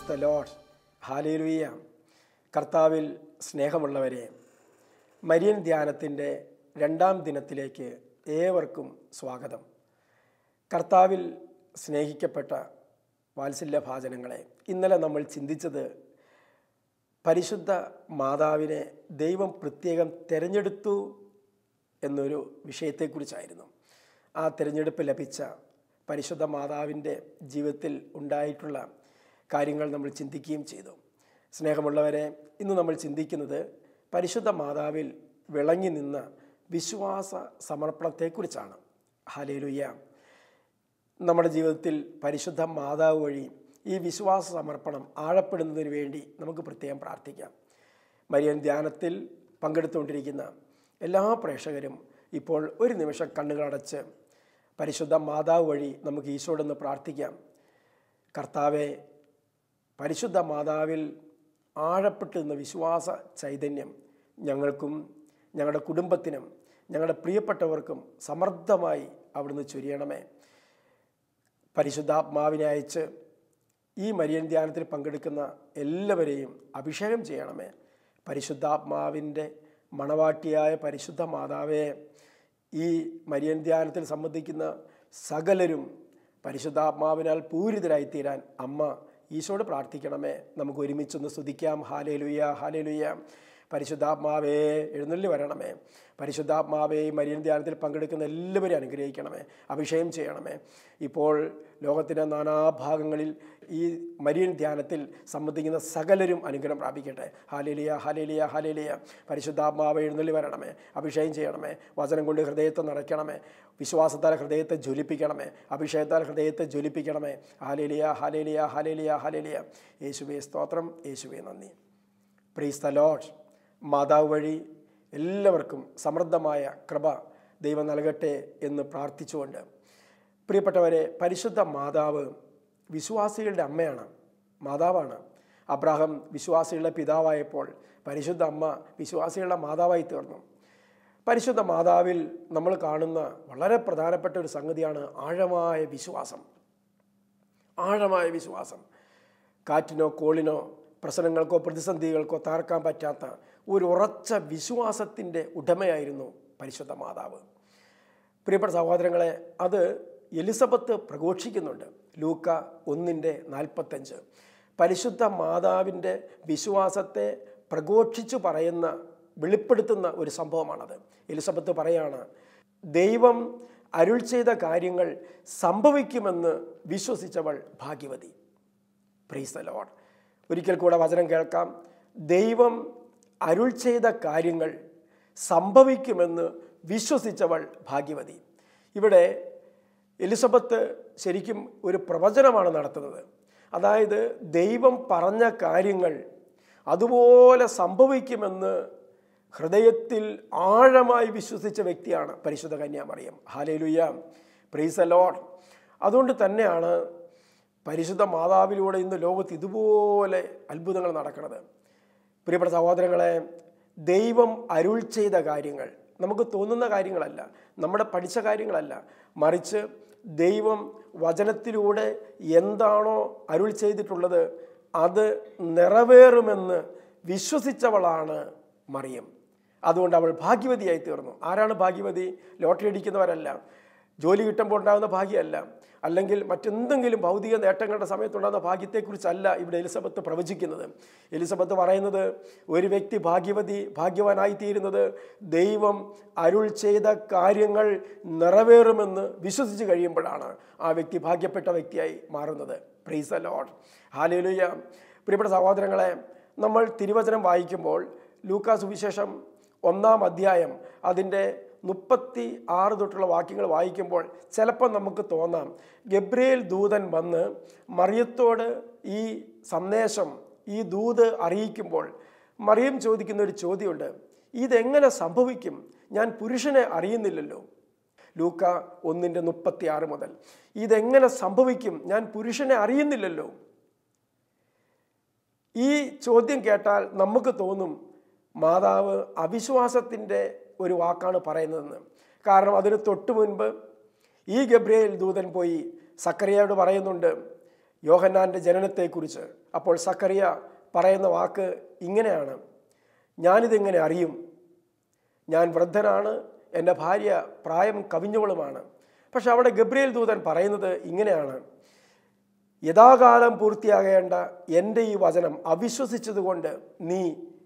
Praise the load hallelujah കർത്താവിൽ സ്നേഹമുള്ളവരെ Marian ധ്യാനത്തിൻ്റെ രണ്ടാം ദിനത്തിലേക്ക് ഏവർക്കും സ്വാഗതം കർത്താവിൽ സ്നേഹിക്കപ്പെട്ട വാത്സല്യഭാചനങ്ങളെ ഇന്നലെ നമ്മൾ ചിന്തിച്ചത് പരിശുദ്ധ മാതാവിനെ ദൈവം പ്രത്യേകം തിരഞ്ഞെടുത്തു എന്നൊരു വിഷയത്തെക്കുറിച്ചായിരുന്നു ആ തിരഞ്ഞെടുപ്പ് ലഭിച്ച പരിശുദ്ധ മാതാവിൻ്റെ ജീവിതത്തിൽ ഉണ്ടായിട്ടുള്ള കാര്യങ്ങൾ നമ്മൾ ചിന്തിക്കുകയും ചെയ്തു സ്നേഹമുള്ളവരെ ഇന്ന് നമ്മൾ ചിന്തിക്കുന്നത് പരിശുദ്ധ മാതാവിൽ വിളങ്ങി നിന്ന വിശ്വാസ സമർപ്പണത്തെക്കുറിച്ചാണ് ഹാലേലുയ്യ നമ്മുടെ ജീവിതത്തിൽ പരിശുദ്ധ മാതാവ് വഴി ഈ വിശ്വാസ സമർപ്പണം ആഴപ്പെടുന്നതിന് വേണ്ടി നമുക്ക് പ്രത്യേകം പ്രാർത്ഥിക്കാം മരിയൻ ധ്യാനത്തിൽ പങ്കെടുത്തുകൊണ്ടിരിക്കുന്ന എല്ലാ പ്രേക്ഷകരും ഇപ്പോൾ ഒരു നിമിഷം കണ്ണുകളടച്ച് പരിശുദ്ധ മാതാവ് വഴി നമുക്ക് ഈശോടൊന്ന് പ്രാർത്ഥിക്കാം കർത്താവെ പരിശുദ്ധ മാതാവിൽ ആഴപ്പെട്ടു നിന്ന വിശ്വാസ ചൈതന്യം ഞങ്ങൾക്കും ഞങ്ങളുടെ കുടുംബത്തിനും ഞങ്ങളുടെ പ്രിയപ്പെട്ടവർക്കും സമർത്ഥമായി അവിടുന്ന് ചൊരിയണമേ പരിശുദ്ധാത്മാവിനെ അയച്ച് ഈ മരിയൻ ധ്യാനത്തിൽ പങ്കെടുക്കുന്ന എല്ലാവരെയും അഭിഷേകം ചെയ്യണമേ പരിശുദ്ധാത്മാവിൻ്റെ മണവാട്ടിയായ പരിശുദ്ധ മാതാവെ ഈ മരിയൻ ധ്യാനത്തിൽ സംബന്ധിക്കുന്ന സകലരും പരിശുദ്ധാത്മാവിനാൽ പൂരിതരായിത്തീരാൻ അമ്മ ഈശോട് പ്രാർത്ഥിക്കണമേ നമുക്ക് ഒരുമിച്ചൊന്ന് സ്തുതിക്കാം ഹാലേലുയ്യ ഹാലേലുയ്യ പരിശുദ്ധാത്മാവേ എഴുന്നള്ളി വരണമേ പരിശുദ്ധാത്മാവേ ഈ മരിയൻ ധ്യാനത്തിൽ പങ്കെടുക്കുന്ന എല്ലാവരെയും അനുഗ്രഹിക്കണമേ അഭിഷേകം ചെയ്യണമേ ഇപ്പോൾ ലോകത്തിൻ്റെ നാനാഭാഗങ്ങളിൽ ഈ മരിയൻ ധ്യാനത്തിൽ സംബന്ധിക്കുന്ന സകലരും അനുഗ്രഹം പ്രാപിക്കട്ടെ ഹാലേലിയ ഹാലേലിയ ഹാലേലിയ പരിശുദ്ധാത്മാവ് എഴുന്നള്ളി വരണമേ അഭിഷേകം ചെയ്യണമേ വചനം കൊണ്ട് ഹൃദയത്തെ നിറയ്ക്കണമേ വിശ്വാസത്താൽ ഹൃദയത്തെ ജ്വലിപ്പിക്കണമേ അഭിഷേകത്താൽ ഹൃദയത്തെ ജ്വലിപ്പിക്കണമേ ഹാലേലിയ ഹാലേലിയ ഹാലേലിയ ഹാലേലിയ യേശുവേ സ്തോത്രം യേശുവേ നന്ദി പ്രീസ് ദ ലോഡ് മാതാവ് വഴി എല്ലാവർക്കും സമൃദ്ധമായ കൃപ ദൈവം നൽകട്ടെ എന്ന് പ്രാർത്ഥിച്ചുകൊണ്ട് പ്രിയപ്പെട്ടവരെ പരിശുദ്ധ മാതാവ് വിശ്വാസികളുടെ അമ്മയാണ് മാതാവാണ് അബ്രാഹം വിശ്വാസികളുടെ പിതാവായപ്പോൾ പരിശുദ്ധ അമ്മ വിശ്വാസികളുടെ മാതാവായി തീർന്നു പരിശുദ്ധ മാതാവിൽ നമ്മൾ കാണുന്ന വളരെ പ്രധാനപ്പെട്ട ഒരു സംഗതിയാണ് ആഴമായ വിശ്വാസം ആഴമായ വിശ്വാസം കാറ്റിനോ കോളിനോ പ്രശ്നങ്ങൾക്കോ പ്രതിസന്ധികൾക്കോ താർക്കാൻ പറ്റാത്ത ഒരു ഉറച്ച വിശ്വാസത്തിൻ്റെ ഉടമയായിരുന്നു പരിശുദ്ധ മാതാവ് പ്രിയപ്പെട്ട സഹോദരങ്ങളെ അത് എലിസബത്ത് പ്രഘോഷിക്കുന്നുണ്ട് ലൂക്ക ഒന്നിൻ്റെ നാൽപ്പത്തഞ്ച് പരിശുദ്ധ മാതാവിൻ്റെ വിശ്വാസത്തെ പ്രഘോഷിച്ചു പറയുന്ന വെളിപ്പെടുത്തുന്ന ഒരു സംഭവമാണത് എലിസബത്ത് പറയാണ് ദൈവം അരുൾ ചെയ്ത കാര്യങ്ങൾ സംഭവിക്കുമെന്ന് വിശ്വസിച്ചവൾ ഭാഗ്യവതി പ്രീസ് ദ ലോഡ് ഒരിക്കൽ കൂടെ വചനം കേൾക്കാം ദൈവം അരുൾ ചെയ്ത കാര്യങ്ങൾ സംഭവിക്കുമെന്ന് വിശ്വസിച്ചവൾ ഭാഗ്യവതി ഇവിടെ എലിസബത്ത് ശരിക്കും ഒരു പ്രവചനമാണ് നടത്തുന്നത് അതായത് ദൈവം പറഞ്ഞ കാര്യങ്ങൾ അതുപോലെ സംഭവിക്കുമെന്ന് ഹൃദയത്തിൽ ആഴമായി വിശ്വസിച്ച വ്യക്തിയാണ് പരിശുദ്ധ കന്യാമറിയം ഹാലേലുയ്യ പ്രീസ് ലോഡ് അതുകൊണ്ട് തന്നെയാണ് പരിശുദ്ധ മാതാവിലൂടെ ഇന്ന് ലോകത്ത് ഇതുപോലെ അത്ഭുതങ്ങൾ നടക്കുന്നത് പ്രിയപ്പെട്ട സഹോദരങ്ങളെ ദൈവം അരുൾ ചെയ്ത കാര്യങ്ങൾ നമുക്ക് തോന്നുന്ന കാര്യങ്ങളല്ല നമ്മുടെ പഠിച്ച കാര്യങ്ങളല്ല മറിച്ച് ദൈവം വചനത്തിലൂടെ എന്താണോ അരുൾ ചെയ്തിട്ടുള്ളത് അത് നിറവേറുമെന്ന് വിശ്വസിച്ചവളാണ് മറിയം അതുകൊണ്ട് അവൾ ഭാഗ്യവതിയായി തീർന്നു ആരാണ് ഭാഗ്യവതി ലോട്ടറി അടിക്കുന്നവരല്ല ജോലി കിട്ടുമ്പോൾ ഉണ്ടാകുന്ന ഭാഗ്യമല്ല അല്ലെങ്കിൽ മറ്റെന്തെങ്കിലും ഭൗതിക നേട്ടങ്ങളുടെ സമയത്തുണ്ടാകുന്ന ഭാഗ്യത്തെക്കുറിച്ചല്ല ഇവിടെ എലിസബത്ത് പ്രവചിക്കുന്നത് എലിസബത്ത് പറയുന്നത് ഒരു വ്യക്തി ഭാഗ്യവതി ഭാഗ്യവാനായി തീരുന്നത് ദൈവം അരുൾ ചെയ്ത കാര്യങ്ങൾ നിറവേറുമെന്ന് വിശ്വസിച്ച് കഴിയുമ്പോഴാണ് ആ വ്യക്തി ഭാഗ്യപ്പെട്ട വ്യക്തിയായി മാറുന്നത് പ്രീസ് അ ലോഡ് ഹാലേലുയ്യ പ്രിയപ്പെട്ട സഹോദരങ്ങളെ നമ്മൾ തിരുവചനം വായിക്കുമ്പോൾ ലൂക്കാ സുവിശേഷം ഒന്നാം അധ്യായം അതിൻ്റെ മുപ്പത്തി ആറ് തൊട്ടുള്ള വാക്യങ്ങൾ വായിക്കുമ്പോൾ ചിലപ്പോൾ നമുക്ക് തോന്നാം ഗബ്രിയേൽ ദൂതൻ വന്ന് മറിയത്തോട് ഈ സന്ദേശം ഈ ദൂത് അറിയിക്കുമ്പോൾ മറിയം ചോദിക്കുന്ന ഒരു ചോദ്യമുണ്ട് ഇതെങ്ങനെ സംഭവിക്കും ഞാൻ പുരുഷനെ അറിയുന്നില്ലല്ലോ ലൂക്ക ഒന്നിൻ്റെ മുപ്പത്തി ആറ് മുതൽ ഇതെങ്ങനെ സംഭവിക്കും ഞാൻ പുരുഷനെ അറിയുന്നില്ലല്ലോ ഈ ചോദ്യം കേട്ടാൽ നമുക്ക് തോന്നും മാതാവ് അവിശ്വാസത്തിൻ്റെ ഒരു വാക്കാണ് പറയുന്നതെന്ന് കാരണം അതിന് തൊട്ടു മുൻപ് ഈ ഗബ്രിയേൽ ദൂതൻ പോയി സക്കറിയയോട് പറയുന്നുണ്ട് യോഹന്നാൻ്റെ ജനനത്തെക്കുറിച്ച് അപ്പോൾ സക്കറിയ പറയുന്ന വാക്ക് ഇങ്ങനെയാണ് ഞാനിതെങ്ങനെ അറിയും ഞാൻ വൃദ്ധനാണ് എൻ്റെ ഭാര്യ പ്രായം കവിഞ്ഞവളുമാണ് പക്ഷെ അവിടെ ഗബ്രിയേൽ ദൂതൻ പറയുന്നത് ഇങ്ങനെയാണ് യഥാകാലം പൂർത്തിയാകേണ്ട എൻ്റെ ഈ വചനം അവിശ്വസിച്ചതുകൊണ്ട് നീ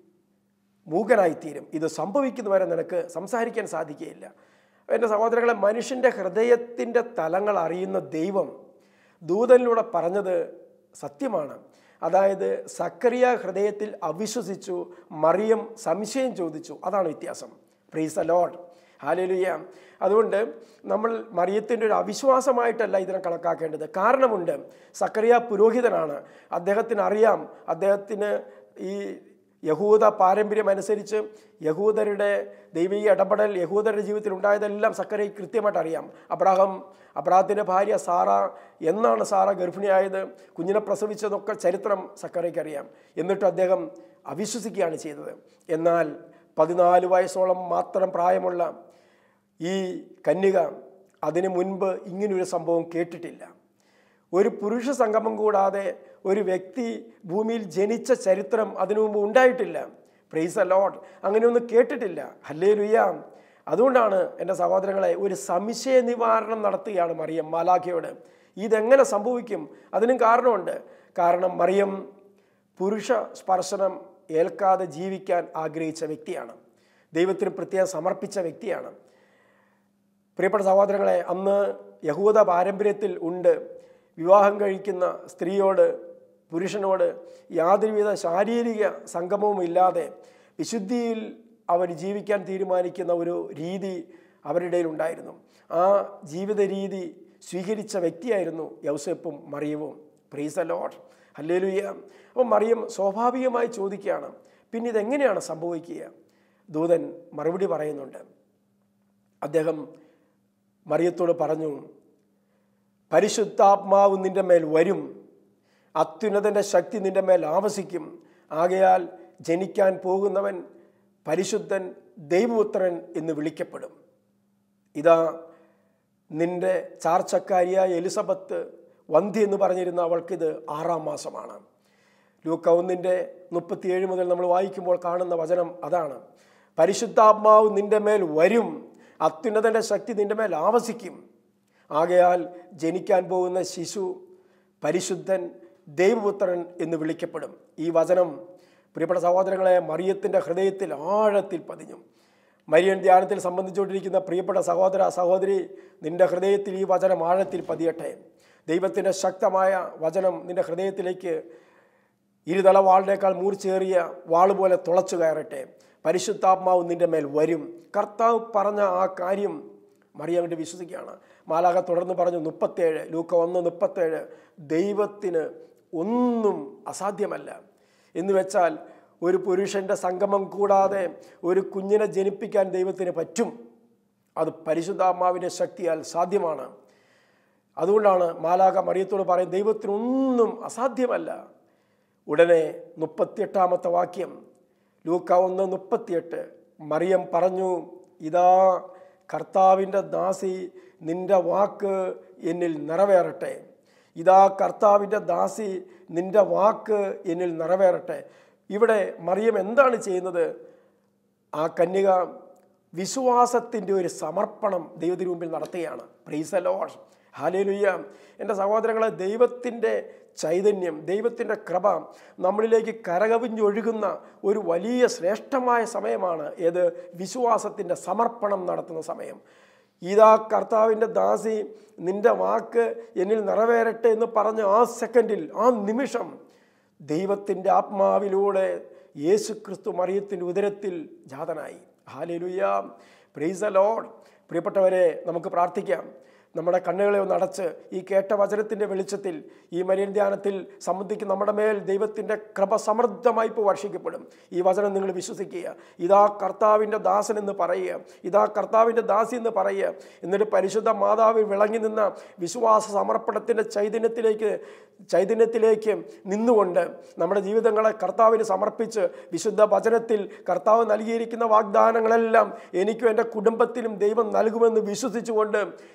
മൂകനായിത്തീരും ഇത് സംഭവിക്കുന്നവരെ നിനക്ക് സംസാരിക്കാൻ സാധിക്കുകയില്ല എൻ്റെ സഹോദരങ്ങളെ മനുഷ്യൻ്റെ ഹൃദയത്തിൻ്റെ തലങ്ങൾ അറിയുന്ന ദൈവം ദൂതനിലൂടെ പറഞ്ഞത് സത്യമാണ് അതായത് സക്കറിയ ഹൃദയത്തിൽ അവിശ്വസിച്ചു മറിയം സംശയം ചോദിച്ചു അതാണ് വ്യത്യാസം പ്രീസ് അ ലോഡ് ഹാലേലുയ്യ അതുകൊണ്ട് നമ്മൾ മറിയത്തിൻ്റെ ഒരു അവിശ്വാസമായിട്ടല്ല ഇതിനെ കണക്കാക്കേണ്ടത് കാരണമുണ്ട് സക്കറിയ പുരോഹിതനാണ് അദ്ദേഹത്തിന് അറിയാം അദ്ദേഹത്തിന് ഈ യഹൂദ പാരമ്പര്യം അനുസരിച്ച് യഹൂദരുടെ ദൈവിക ഇടപെടൽ യഹൂദരുടെ ജീവിതത്തിൽ ഉണ്ടായതെല്ലാം സക്കറി കൃത്യമായിട്ട് അറിയാം അബ്രാഹം അബ്രാഹത്തിൻ്റെ ഭാര്യ സാറ എന്നാണ് സാറ ഗർഭിണിയായത് കുഞ്ഞിനെ പ്രസവിച്ചതൊക്കെ ചരിത്രം സക്കറിക്ക് അറിയാം എന്നിട്ട് അദ്ദേഹം അവിശ്വസിക്കുകയാണ് ചെയ്തത് എന്നാൽ പതിനാല് വയസ്സോളം മാത്രം പ്രായമുള്ള ഈ കന്യക അതിനു മുൻപ് ഇങ്ങനൊരു സംഭവം കേട്ടിട്ടില്ല ഒരു പുരുഷ സംഗമം കൂടാതെ ഒരു വ്യക്തി ഭൂമിയിൽ ജനിച്ച ചരിത്രം അതിനു മുമ്പ് ഉണ്ടായിട്ടില്ല പ്രൈസ് അ ലോഡ് അങ്ങനെയൊന്നും കേട്ടിട്ടില്ല ഹല്ലേ ലുയ്യാം അതുകൊണ്ടാണ് എൻ്റെ സഹോദരങ്ങളെ ഒരു സംശയ നിവാരണം നടത്തുകയാണ് മറിയം മാലാഖയോട് ഇതെങ്ങനെ സംഭവിക്കും അതിനും കാരണമുണ്ട് കാരണം മറിയം പുരുഷ സ്പർശനം ഏൽക്കാതെ ജീവിക്കാൻ ആഗ്രഹിച്ച വ്യക്തിയാണ് ദൈവത്തിന് പ്രത്യേകം സമർപ്പിച്ച വ്യക്തിയാണ് പ്രിയപ്പെട്ട സഹോദരങ്ങളെ അന്ന് യഹൂദ പാരമ്പര്യത്തിൽ ഉണ്ട് വിവാഹം കഴിക്കുന്ന സ്ത്രീയോട് പുരുഷനോട് യാതൊരുവിധ ശാരീരിക സംഗമവും ഇല്ലാതെ വിശുദ്ധിയിൽ അവർ ജീവിക്കാൻ തീരുമാനിക്കുന്ന ഒരു രീതി അവരുടെ ഇടയിൽ ഉണ്ടായിരുന്നു ആ ജീവിത രീതി സ്വീകരിച്ച വ്യക്തിയായിരുന്നു യൗസെപ്പും മറിയവും പ്രീസ് ലോഡ് ഹല്ലേലുയ്യ അപ്പോൾ മറിയം സ്വാഭാവികമായി ചോദിക്കുകയാണ് പിന്നെ ഇതെങ്ങനെയാണ് സംഭവിക്കുക ദൂതൻ മറുപടി പറയുന്നുണ്ട് അദ്ദേഹം മറിയത്തോട് പറഞ്ഞു പരിശുദ്ധാത്മാവ് നിന്റെ മേൽ വരും അത്യുന്നതൻ്റെ ശക്തി നിന്റെ മേൽ ആവസിക്കും ആകയാൽ ജനിക്കാൻ പോകുന്നവൻ പരിശുദ്ധൻ ദൈവപുത്രൻ എന്ന് വിളിക്കപ്പെടും ഇതാ നിന്റെ ചാർച്ചക്കാരിയായ എലിസബത്ത് വന്ധ്യ എന്ന് പറഞ്ഞിരുന്ന അവൾക്കിത് ആറാം മാസമാണ് ലൂക്ക ഒന്നിൻ്റെ മുപ്പത്തിയേഴ് മുതൽ നമ്മൾ വായിക്കുമ്പോൾ കാണുന്ന വചനം അതാണ് പരിശുദ്ധാത്മാവ് നിന്റെ മേൽ വരും അത്യുന്നതൻ്റെ ശക്തി നിന്റെ മേൽ ആവസിക്കും ആകയാൽ ജനിക്കാൻ പോകുന്ന ശിശു പരിശുദ്ധൻ ദൈവപുത്രൻ എന്ന് വിളിക്കപ്പെടും ഈ വചനം പ്രിയപ്പെട്ട സഹോദരങ്ങളെ മറിയത്തിൻ്റെ ഹൃദയത്തിൽ ആഴത്തിൽ പതിഞ്ഞു മരിയൻ ധ്യാനത്തിൽ സംബന്ധിച്ചുകൊണ്ടിരിക്കുന്ന പ്രിയപ്പെട്ട സഹോദര സഹോദരി നിന്റെ ഹൃദയത്തിൽ ഈ വചനം ആഴത്തിൽ പതിയട്ടെ ദൈവത്തിൻ്റെ ശക്തമായ വചനം നിന്റെ ഹൃദയത്തിലേക്ക് ഇരുതല വാളിനേക്കാൾ മൂർച്ചേറിയ വാള് പോലെ തുളച്ചു കയറട്ടെ പരിശുദ്ധാത്മാവ് നിന്റെ മേൽ വരും കർത്താവ് പറഞ്ഞ ആ കാര്യം മറിയം വേണ്ടി വിശ്വസിക്കുകയാണ് മാലാക തുടർന്ന് പറഞ്ഞു മുപ്പത്തേഴ് ലൂക്ക ഒന്ന് മുപ്പത്തേഴ് ദൈവത്തിന് ഒന്നും അസാധ്യമല്ല എന്ന് വെച്ചാൽ ഒരു പുരുഷൻ്റെ സംഗമം കൂടാതെ ഒരു കുഞ്ഞിനെ ജനിപ്പിക്കാൻ ദൈവത്തിന് പറ്റും അത് പരിശുദ്ധാത്മാവിൻ്റെ ശക്തിയാൽ സാധ്യമാണ് അതുകൊണ്ടാണ് മാലാക മറിയത്തോട് പറയും ദൈവത്തിനൊന്നും അസാധ്യമല്ല ഉടനെ മുപ്പത്തിയെട്ടാമത്തെ വാക്യം ലൂക്ക ഒന്ന് മുപ്പത്തിയെട്ട് മറിയം പറഞ്ഞു ഇതാ കർത്താവിൻ്റെ ദാസി നിന്റെ വാക്ക് എന്നിൽ നിറവേറട്ടെ ഇതാ കർത്താവിൻ്റെ ദാസി നിന്റെ വാക്ക് എന്നിൽ നിറവേറട്ടെ ഇവിടെ മറിയം എന്താണ് ചെയ്യുന്നത് ആ കന്യക വിശ്വാസത്തിൻ്റെ ഒരു സമർപ്പണം ദൈവത്തിന് മുമ്പിൽ നടത്തുകയാണ് പ്രീസലോഷ് ഹാലേലുയ്യ എൻ്റെ സഹോദരങ്ങളെ ദൈവത്തിൻ്റെ ചൈതന്യം ദൈവത്തിൻ്റെ കൃപ നമ്മളിലേക്ക് കരകവിഞ്ഞൊഴുകുന്ന ഒരു വലിയ ശ്രേഷ്ഠമായ സമയമാണ് ഏത് വിശ്വാസത്തിൻ്റെ സമർപ്പണം നടത്തുന്ന സമയം ഇതാ കർത്താവിൻ്റെ ദാസി നിന്റെ വാക്ക് എന്നിൽ നിറവേറട്ടെ എന്ന് പറഞ്ഞ ആ സെക്കൻഡിൽ ആ നിമിഷം ദൈവത്തിൻ്റെ ആത്മാവിലൂടെ യേശു ക്രിസ്തു മറിയത്തിൻ്റെ ഉദരത്തിൽ ജാതനായി ഹാലേലുയ്യ പ്രൈസ് അ ലോഡ് പ്രിയപ്പെട്ടവരെ നമുക്ക് പ്രാർത്ഥിക്കാം നമ്മുടെ കണ്ണുകളെ ഒന്ന് അടച്ച് ഈ കേട്ട വചനത്തിൻ്റെ വെളിച്ചത്തിൽ ഈ മരിയൻ ധ്യാനത്തിൽ സംബന്ധിക്കുന്ന നമ്മുടെ മേൽ ദൈവത്തിൻ്റെ കൃപ സമൃദ്ധമായി ഇപ്പോൾ വർഷിക്കപ്പെടും ഈ വചനം നിങ്ങൾ വിശ്വസിക്കുക ഇതാ കർത്താവിൻ്റെ ദാസൻ എന്ന് പറയുക ഇതാ കർത്താവിൻ്റെ ദാസി എന്ന് പറയുക എന്നിട്ട് പരിശുദ്ധ മാതാവിൽ വിളങ്ങി നിന്ന വിശ്വാസ സമർപ്പണത്തിൻ്റെ ചൈതന്യത്തിലേക്ക് ചൈതന്യത്തിലേക്ക് നിന്നുകൊണ്ട് നമ്മുടെ ജീവിതങ്ങളെ കർത്താവിന് സമർപ്പിച്ച് വിശുദ്ധ വചനത്തിൽ കർത്താവ് നൽകിയിരിക്കുന്ന വാഗ്ദാനങ്ങളെല്ലാം എനിക്കും എൻ്റെ കുടുംബത്തിനും ദൈവം നൽകുമെന്ന് വിശ്വസിച്ചുകൊണ്ട് ഇപ്പോൾ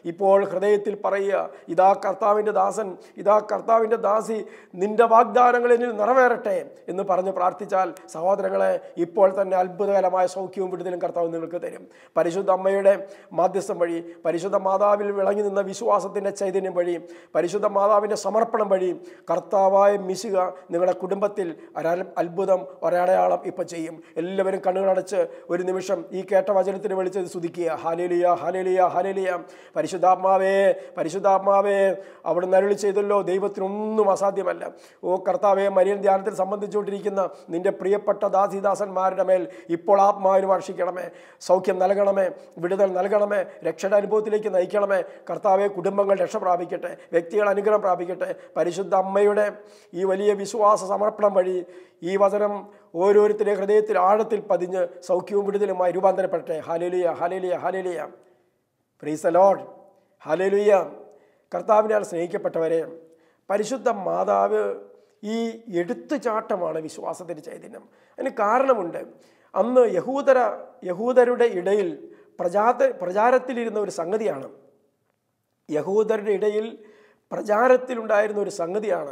ഹൃദയത്തിൽ പറയുക ഇതാ കർത്താവിൻ്റെ ദാസൻ ഇതാ കർത്താവിൻ്റെ ദാസി നിന്റെ വാഗ്ദാനങ്ങൾ എന്നിൽ നിറവേറട്ടെ എന്ന് പറഞ്ഞ് പ്രാർത്ഥിച്ചാൽ സഹോദരങ്ങളെ ഇപ്പോൾ തന്നെ അത്ഭുതകരമായ സൗഖ്യവും വിടുതലും കർത്താവ് നിങ്ങൾക്ക് തരും പരിശുദ്ധ അമ്മയുടെ മാധ്യസ്ഥം വഴി പരിശുദ്ധ മാതാവിൽ വിളങ്ങി നിന്ന വിശ്വാസത്തിൻ്റെ ചൈതന്യം വഴി പരിശുദ്ധ മാതാവിൻ്റെ സമർപ്പണം വഴി കർത്താവായ മിശുക നിങ്ങളുടെ കുടുംബത്തിൽ ഒര- അത്ഭുതം ഒരടയാളം ഇപ്പം ചെയ്യും എല്ലാവരും കണ്ണുകളടച്ച് ഒരു നിമിഷം ഈ കേട്ട വചനത്തിന് വിളിച്ചത് സ്തുതിക്കുക ഹാലേലിയ ഹാലേലിയ ഹാലേലിയ പരിശുദ്ധാത്മാവേ പരിശുദ്ധാത്മാവേ അവിടുന്ന് അരുളി ചെയ്തല്ലോ ദൈവത്തിനൊന്നും അസാധ്യമല്ല ഓ കർത്താവെ മരിയൻ ധ്യാനത്തിൽ സംബന്ധിച്ചുകൊണ്ടിരിക്കുന്ന നിന്റെ പ്രിയപ്പെട്ട ദാസിദാസന്മാരുടെ മേൽ ഇപ്പോൾ ആത്മാവിന് വർഷിക്കണമേ സൗഖ്യം നൽകണമേ വിടുതൽ നൽകണമേ രക്ഷയുടെ അനുഭവത്തിലേക്ക് നയിക്കണമേ കർത്താവെ കുടുംബങ്ങൾ രക്ഷ പ്രാപിക്കട്ടെ വ്യക്തികൾ അനുഗ്രഹം പ്രാപിക്കട്ടെ പരിശുദ്ധ അമ്മയുടെ ഈ വലിയ വിശ്വാസ സമർപ്പണം വഴി ഈ വചനം ഓരോരുത്തരുടെ ഹൃദയത്തിൽ ആഴത്തിൽ പതിഞ്ഞ് സൗഖ്യവും വിടുതലുമായി രൂപാന്തരപ്പെടട്ടെ ഹാലേലിയ ഹാലേലിയ ഹാലേലിയ പ്രീസ് ലോഡ് ഹാലേലുയ്യ കർത്താവിനാൽ സ്നേഹിക്കപ്പെട്ടവരെ പരിശുദ്ധ മാതാവ് ഈ എടുത്തുചാട്ടമാണ് വിശ്വാസത്തിൻ്റെ ചൈതന്യം അതിന് കാരണമുണ്ട് അന്ന് യഹൂദര യഹൂദരുടെ ഇടയിൽ പ്രചാത പ്രചാരത്തിലിരുന്ന ഒരു സംഗതിയാണ് യഹൂദരുടെ ഇടയിൽ പ്രചാരത്തിലുണ്ടായിരുന്ന ഒരു സംഗതിയാണ്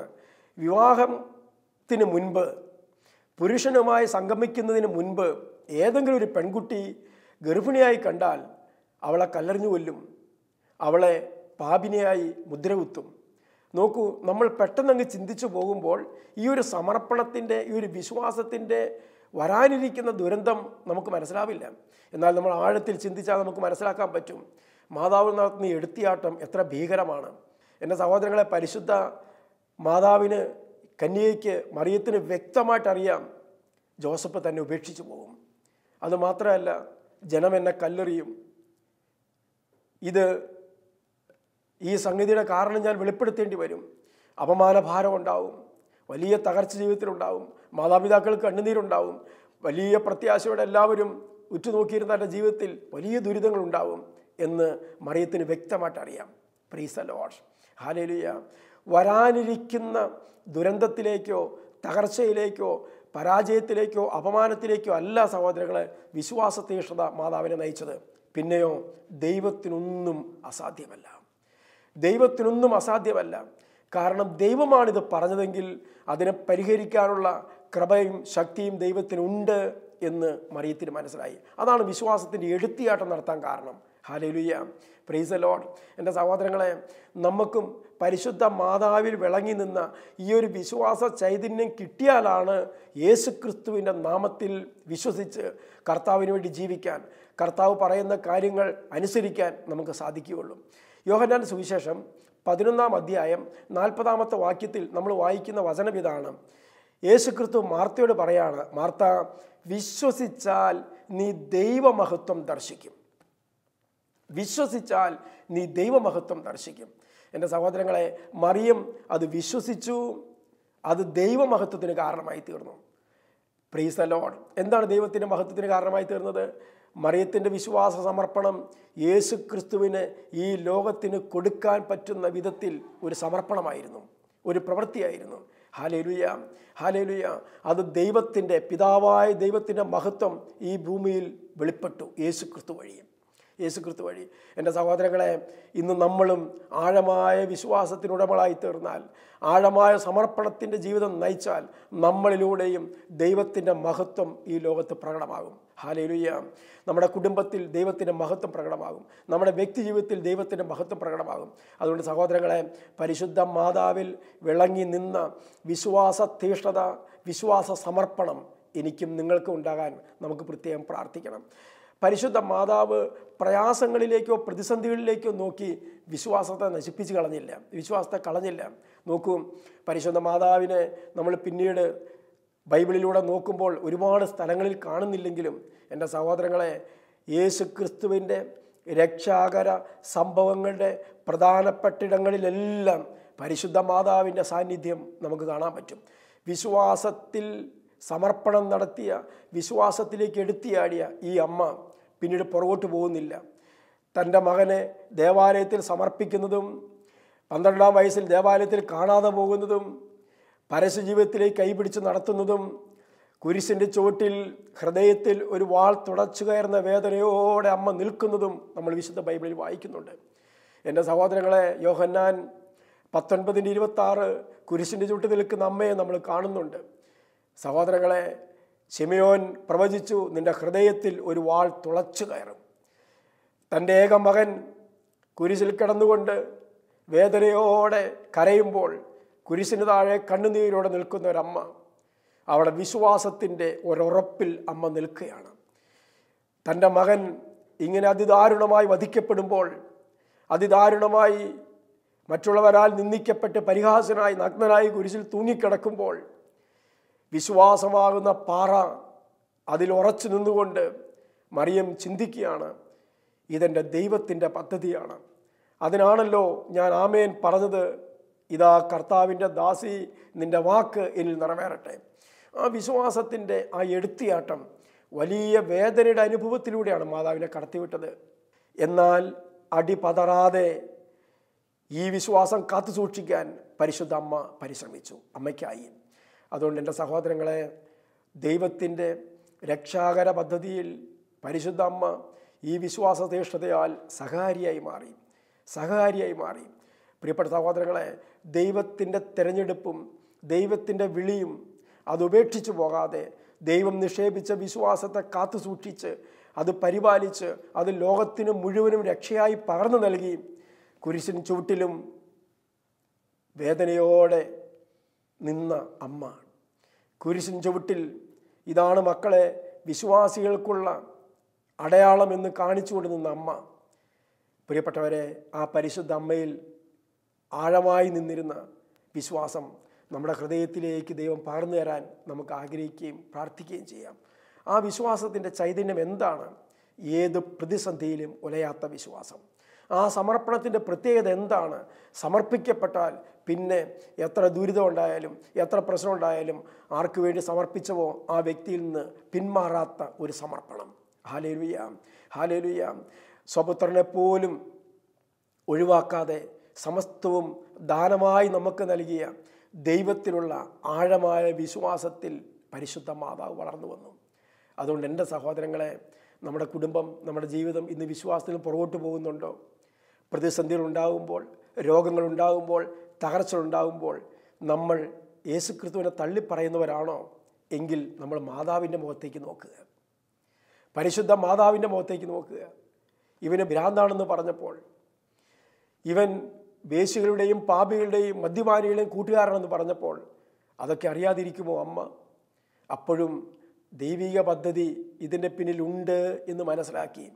വിവാഹത്തിന് മുൻപ് പുരുഷനുമായി സംഗമിക്കുന്നതിന് മുൻപ് ഏതെങ്കിലും ഒരു പെൺകുട്ടി ഗർഭിണിയായി കണ്ടാൽ അവളെ കല്ലെറിഞ്ഞു കൊല്ലും അവളെ പാപിനിയായി മുദ്രകുത്തും നോക്കൂ നമ്മൾ പെട്ടെന്നങ്ങ് ചിന്തിച്ചു പോകുമ്പോൾ ഈ ഒരു സമർപ്പണത്തിൻ്റെ ഈ ഒരു വിശ്വാസത്തിൻ്റെ വരാനിരിക്കുന്ന ദുരന്തം നമുക്ക് മനസ്സിലാവില്ല എന്നാൽ നമ്മൾ ആഴത്തിൽ ചിന്തിച്ചാൽ നമുക്ക് മനസ്സിലാക്കാൻ പറ്റും മാതാവ് നടത്തുന്ന ഈ എടുത്തിയാട്ടം എത്ര ഭീകരമാണ് എൻ്റെ സഹോദരങ്ങളെ പരിശുദ്ധ മാതാവിന് കന്യയ്ക്ക് മറിയത്തിന് വ്യക്തമായിട്ട് അറിയാം ജോസഫ് തന്നെ ഉപേക്ഷിച്ചു പോകും അതുമാത്രമല്ല ജനം എന്നെ കല്ലെറിയും ഇത് ഈ സംഗതിയുടെ കാരണം ഞാൻ വെളിപ്പെടുത്തേണ്ടി വരും അപമാനഭാരം ഉണ്ടാവും വലിയ തകർച്ച ജീവിതത്തിലുണ്ടാവും മാതാപിതാക്കൾക്ക് കണ്ണുനീരുണ്ടാവും വലിയ പ്രത്യാശയോടെ എല്ലാവരും ഉറ്റുനോക്കിയിരുന്ന എൻ്റെ ജീവിതത്തിൽ വലിയ ദുരിതങ്ങൾ ഉണ്ടാവും എന്ന് മറിയത്തിന് വ്യക്തമായിട്ട് അറിയാം പ്രീസ ലോഡ് ഹാലേലുയ വരാനിരിക്കുന്ന ദുരന്തത്തിലേക്കോ തകർച്ചയിലേക്കോ പരാജയത്തിലേക്കോ അപമാനത്തിലേക്കോ അല്ല സഹോദരങ്ങളെ വിശ്വാസതീഷ്ണത മാതാവിനെ നയിച്ചത് പിന്നെയോ ദൈവത്തിനൊന്നും അസാധ്യമല്ല ദൈവത്തിനൊന്നും അസാധ്യമല്ല കാരണം ദൈവമാണിത് പറഞ്ഞതെങ്കിൽ അതിനെ പരിഹരിക്കാനുള്ള കൃപയും ശക്തിയും ദൈവത്തിനുണ്ട് എന്ന് മറിയത്തിന് മനസ്സിലായി അതാണ് വിശ്വാസത്തിൻ്റെ എടുത്തിയാട്ടം നടത്താൻ കാരണം ഹാലേലുയ്യ പ്രൈസ് ലോഡ് എൻ്റെ സഹോദരങ്ങളെ നമുക്കും പരിശുദ്ധ മാതാവിൽ വിളങ്ങി നിന്ന ഈ ഒരു വിശ്വാസ ചൈതന്യം കിട്ടിയാലാണ് യേശു ക്രിസ്തുവിൻ്റെ നാമത്തിൽ വിശ്വസിച്ച് കർത്താവിന് വേണ്ടി ജീവിക്കാൻ കർത്താവ് പറയുന്ന കാര്യങ്ങൾ അനുസരിക്കാൻ നമുക്ക് സാധിക്കുകയുള്ളൂ യോഹന്നാൻ സുവിശേഷം പതിനൊന്നാം അധ്യായം നാൽപ്പതാമത്തെ വാക്യത്തിൽ നമ്മൾ വായിക്കുന്ന വചനം ഇതാണ് യേശു ക്രിസ്തു മാർത്തയോട് പറയാണ് മാർത്ത വിശ്വസിച്ചാൽ നീ ദൈവമഹത്വം ദർശിക്കും വിശ്വസിച്ചാൽ നീ ദൈവമഹത്വം ദർശിക്കും എൻ്റെ സഹോദരങ്ങളെ മറിയം അത് വിശ്വസിച്ചു അത് ദൈവമഹത്വത്തിന് കാരണമായി തീർന്നു പ്രീസ് ദ ലോഡ് എന്താണ് ദൈവത്തിൻ്റെ മഹത്വത്തിന് കാരണമായി തീർന്നത് മറിയത്തിൻ്റെ വിശ്വാസ സമർപ്പണം യേശു ക്രിസ്തുവിന് ഈ ലോകത്തിന് കൊടുക്കാൻ പറ്റുന്ന വിധത്തിൽ ഒരു സമർപ്പണമായിരുന്നു ഒരു പ്രവൃത്തിയായിരുന്നു ഹാലേലുയ ഹാലേലുയ അത് ദൈവത്തിൻ്റെ പിതാവായ ദൈവത്തിൻ്റെ മഹത്വം ഈ ഭൂമിയിൽ വെളിപ്പെട്ടു യേശു ക്രിസ്തു വഴി യേശു ക്രിസ്തു വഴി എൻ്റെ സഹോദരങ്ങളെ ഇന്ന് നമ്മളും ആഴമായ വിശ്വാസത്തിനുടമകളായി തീർന്നാൽ ആഴമായ സമർപ്പണത്തിൻ്റെ ജീവിതം നയിച്ചാൽ നമ്മളിലൂടെയും ദൈവത്തിൻ്റെ മഹത്വം ഈ ലോകത്ത് പ്രകടമാകും ഹാലേലുയ്യ നമ്മുടെ കുടുംബത്തിൽ ദൈവത്തിൻ്റെ മഹത്വം പ്രകടമാകും നമ്മുടെ വ്യക്തി ജീവിതത്തിൽ ദൈവത്തിൻ്റെ മഹത്വം പ്രകടമാകും അതുകൊണ്ട് സഹോദരങ്ങളെ പരിശുദ്ധ മാതാവിൽ വിളങ്ങി നിന്ന വിശ്വാസ തീഷ്ണത വിശ്വാസ സമർപ്പണം എനിക്കും നിങ്ങൾക്കും ഉണ്ടാകാൻ നമുക്ക് പ്രത്യേകം പ്രാർത്ഥിക്കണം പരിശുദ്ധ മാതാവ് പ്രയാസങ്ങളിലേക്കോ പ്രതിസന്ധികളിലേക്കോ നോക്കി വിശ്വാസത്തെ നശിപ്പിച്ച് കളഞ്ഞില്ല വിശ്വാസത്തെ കളഞ്ഞില്ല നോക്കൂ പരിശുദ്ധ മാതാവിനെ നമ്മൾ പിന്നീട് ബൈബിളിലൂടെ നോക്കുമ്പോൾ ഒരുപാട് സ്ഥലങ്ങളിൽ കാണുന്നില്ലെങ്കിലും എൻ്റെ സഹോദരങ്ങളെ യേശു ക്രിസ്തുവിൻ്റെ രക്ഷാകര സംഭവങ്ങളുടെ പ്രധാനപ്പെട്ടിടങ്ങളിലെല്ലാം പരിശുദ്ധ മാതാവിൻ്റെ സാന്നിധ്യം നമുക്ക് കാണാൻ പറ്റും വിശ്വാസത്തിൽ സമർപ്പണം നടത്തിയ വിശ്വാസത്തിലേക്ക് എടുത്തിയാടിയ ഈ അമ്മ പിന്നീട് പുറകോട്ട് പോകുന്നില്ല തൻ്റെ മകനെ ദേവാലയത്തിൽ സമർപ്പിക്കുന്നതും പന്ത്രണ്ടാം വയസ്സിൽ ദേവാലയത്തിൽ കാണാതെ പോകുന്നതും പരസ്യജീവിതത്തിലേക്ക് കൈപിടിച്ച് നടത്തുന്നതും കുരിശിൻ്റെ ചുവട്ടിൽ ഹൃദയത്തിൽ ഒരു വാൾ തുടച്ചു കയറുന്ന വേദനയോടെ അമ്മ നിൽക്കുന്നതും നമ്മൾ വിശുദ്ധ ബൈബിളിൽ വായിക്കുന്നുണ്ട് എൻ്റെ സഹോദരങ്ങളെ യോഹന്നാൻ പത്തൊൻപതിൻ്റെ ഇരുപത്തി ആറ് കുരിശിൻ്റെ ചുട്ട് നിൽക്കുന്ന അമ്മയെ നമ്മൾ കാണുന്നുണ്ട് സഹോദരങ്ങളെ ശിമയോൻ പ്രവചിച്ചു നിന്റെ ഹൃദയത്തിൽ ഒരു വാൾ തുളച്ചു കയറും തൻ്റെ ഏക മകൻ കുരിശിൽ കിടന്നുകൊണ്ട് വേദനയോടെ കരയുമ്പോൾ കുരിശിന് താഴെ കണ്ണുനീരോടെ നിൽക്കുന്ന ഒരമ്മ അവിടെ വിശ്വാസത്തിൻ്റെ ഒരുറപ്പിൽ അമ്മ നിൽക്കുകയാണ് തൻ്റെ മകൻ ഇങ്ങനെ അതിദാരുണമായി വധിക്കപ്പെടുമ്പോൾ അതിദാരുണമായി മറ്റുള്ളവരാൽ നിന്ദിക്കപ്പെട്ട് പരിഹാസനായി നഗ്നനായി കുരിശിൽ തൂങ്ങിക്കിടക്കുമ്പോൾ വിശ്വാസമാകുന്ന പാറ അതിൽ ഉറച്ചു നിന്നുകൊണ്ട് മറിയം ചിന്തിക്കുകയാണ് ഇതെൻ്റെ ദൈവത്തിൻ്റെ പദ്ധതിയാണ് അതിനാണല്ലോ ഞാൻ ആമേൻ പറഞ്ഞത് ഇതാ കർത്താവിൻ്റെ ദാസി നിൻ്റെ വാക്ക് എന്നിൽ നിറവേറട്ടെ ആ വിശ്വാസത്തിൻ്റെ ആ എടുത്തിയാട്ടം വലിയ വേദനയുടെ അനുഭവത്തിലൂടെയാണ് മാതാവിനെ കടത്തിവിട്ടത് എന്നാൽ അടി പതറാതെ ഈ വിശ്വാസം കാത്തു സൂക്ഷിക്കാൻ പരിശുദ്ധ അമ്മ പരിശ്രമിച്ചു അമ്മയ്ക്കായി അതുകൊണ്ട് എൻ്റെ സഹോദരങ്ങളെ ദൈവത്തിൻ്റെ രക്ഷാകര പദ്ധതിയിൽ പരിശുദ്ധ അമ്മ ഈ വിശ്വാസതീഷ്ണതയാൽ സഹകാരിയായി മാറി സഹകാരിയായി മാറി പ്രിയപ്പെട്ട സഹോദരങ്ങളെ ദൈവത്തിൻ്റെ തിരഞ്ഞെടുപ്പും ദൈവത്തിൻ്റെ വിളിയും അത് ഉപേക്ഷിച്ചു പോകാതെ ദൈവം നിക്ഷേപിച്ച വിശ്വാസത്തെ കാത്തു സൂക്ഷിച്ച് അത് പരിപാലിച്ച് അത് ലോകത്തിന് മുഴുവനും രക്ഷയായി പകർന്നു നൽകി കുരിശിൻ ചുവട്ടിലും വേദനയോടെ നിന്ന അമ്മ കുരിശിൻ ചുവട്ടിൽ ഇതാണ് മക്കളെ വിശ്വാസികൾക്കുള്ള അടയാളം എന്ന് കാണിച്ചുകൊണ്ട് നിന്ന അമ്മ പ്രിയപ്പെട്ടവരെ ആ പരിശുദ്ധ അമ്മയിൽ ആഴമായി നിന്നിരുന്ന വിശ്വാസം നമ്മുടെ ഹൃദയത്തിലേക്ക് ദൈവം പകർന്നു തരാൻ നമുക്ക് ആഗ്രഹിക്കുകയും പ്രാർത്ഥിക്കുകയും ചെയ്യാം ആ വിശ്വാസത്തിൻ്റെ ചൈതന്യം എന്താണ് ഏത് പ്രതിസന്ധിയിലും ഉലയാത്ത വിശ്വാസം ആ സമർപ്പണത്തിൻ്റെ പ്രത്യേകത എന്താണ് സമർപ്പിക്കപ്പെട്ടാൽ പിന്നെ എത്ര ദുരിതം ഉണ്ടായാലും എത്ര പ്രശ്നം ഉണ്ടായാലും ആർക്കു വേണ്ടി സമർപ്പിച്ചവോ ആ വ്യക്തിയിൽ നിന്ന് പിന്മാറാത്ത ഒരു സമർപ്പണം ഹാലേലുയ ഹാലേലുയ സ്വപുത്രനെ പോലും ഒഴിവാക്കാതെ സമസ്തവും ദാനമായി നമുക്ക് നൽകിയ ദൈവത്തിലുള്ള ആഴമായ വിശ്വാസത്തിൽ പരിശുദ്ധ മാതാവ് വളർന്നു വന്നു അതുകൊണ്ട് എൻ്റെ സഹോദരങ്ങളെ നമ്മുടെ കുടുംബം നമ്മുടെ ജീവിതം ഇന്ന് വിശ്വാസത്തിൽ പുറകോട്ട് പോകുന്നുണ്ടോ പ്രതിസന്ധികൾ ഉണ്ടാകുമ്പോൾ രോഗങ്ങൾ ഉണ്ടാകുമ്പോൾ തകർച്ചകൾ ഉണ്ടാകുമ്പോൾ നമ്മൾ യേശുക്രിസ്തുവിനെ തള്ളിപ്പറയുന്നവരാണോ എങ്കിൽ നമ്മൾ മാതാവിൻ്റെ മുഖത്തേക്ക് നോക്കുക പരിശുദ്ധ മാതാവിൻ്റെ മുഖത്തേക്ക് നോക്കുക ഇവന് ഭ്രാന്താണെന്ന് പറഞ്ഞപ്പോൾ ഇവൻ വേശികളുടെയും പാപികളുടെയും മദ്യപാനികളുടെയും കൂട്ടുകാരനെന്ന് പറഞ്ഞപ്പോൾ അതൊക്കെ അറിയാതിരിക്കുമോ അമ്മ അപ്പോഴും ദൈവിക പദ്ധതി ഇതിൻ്റെ പിന്നിലുണ്ട് എന്ന് മനസ്സിലാക്കി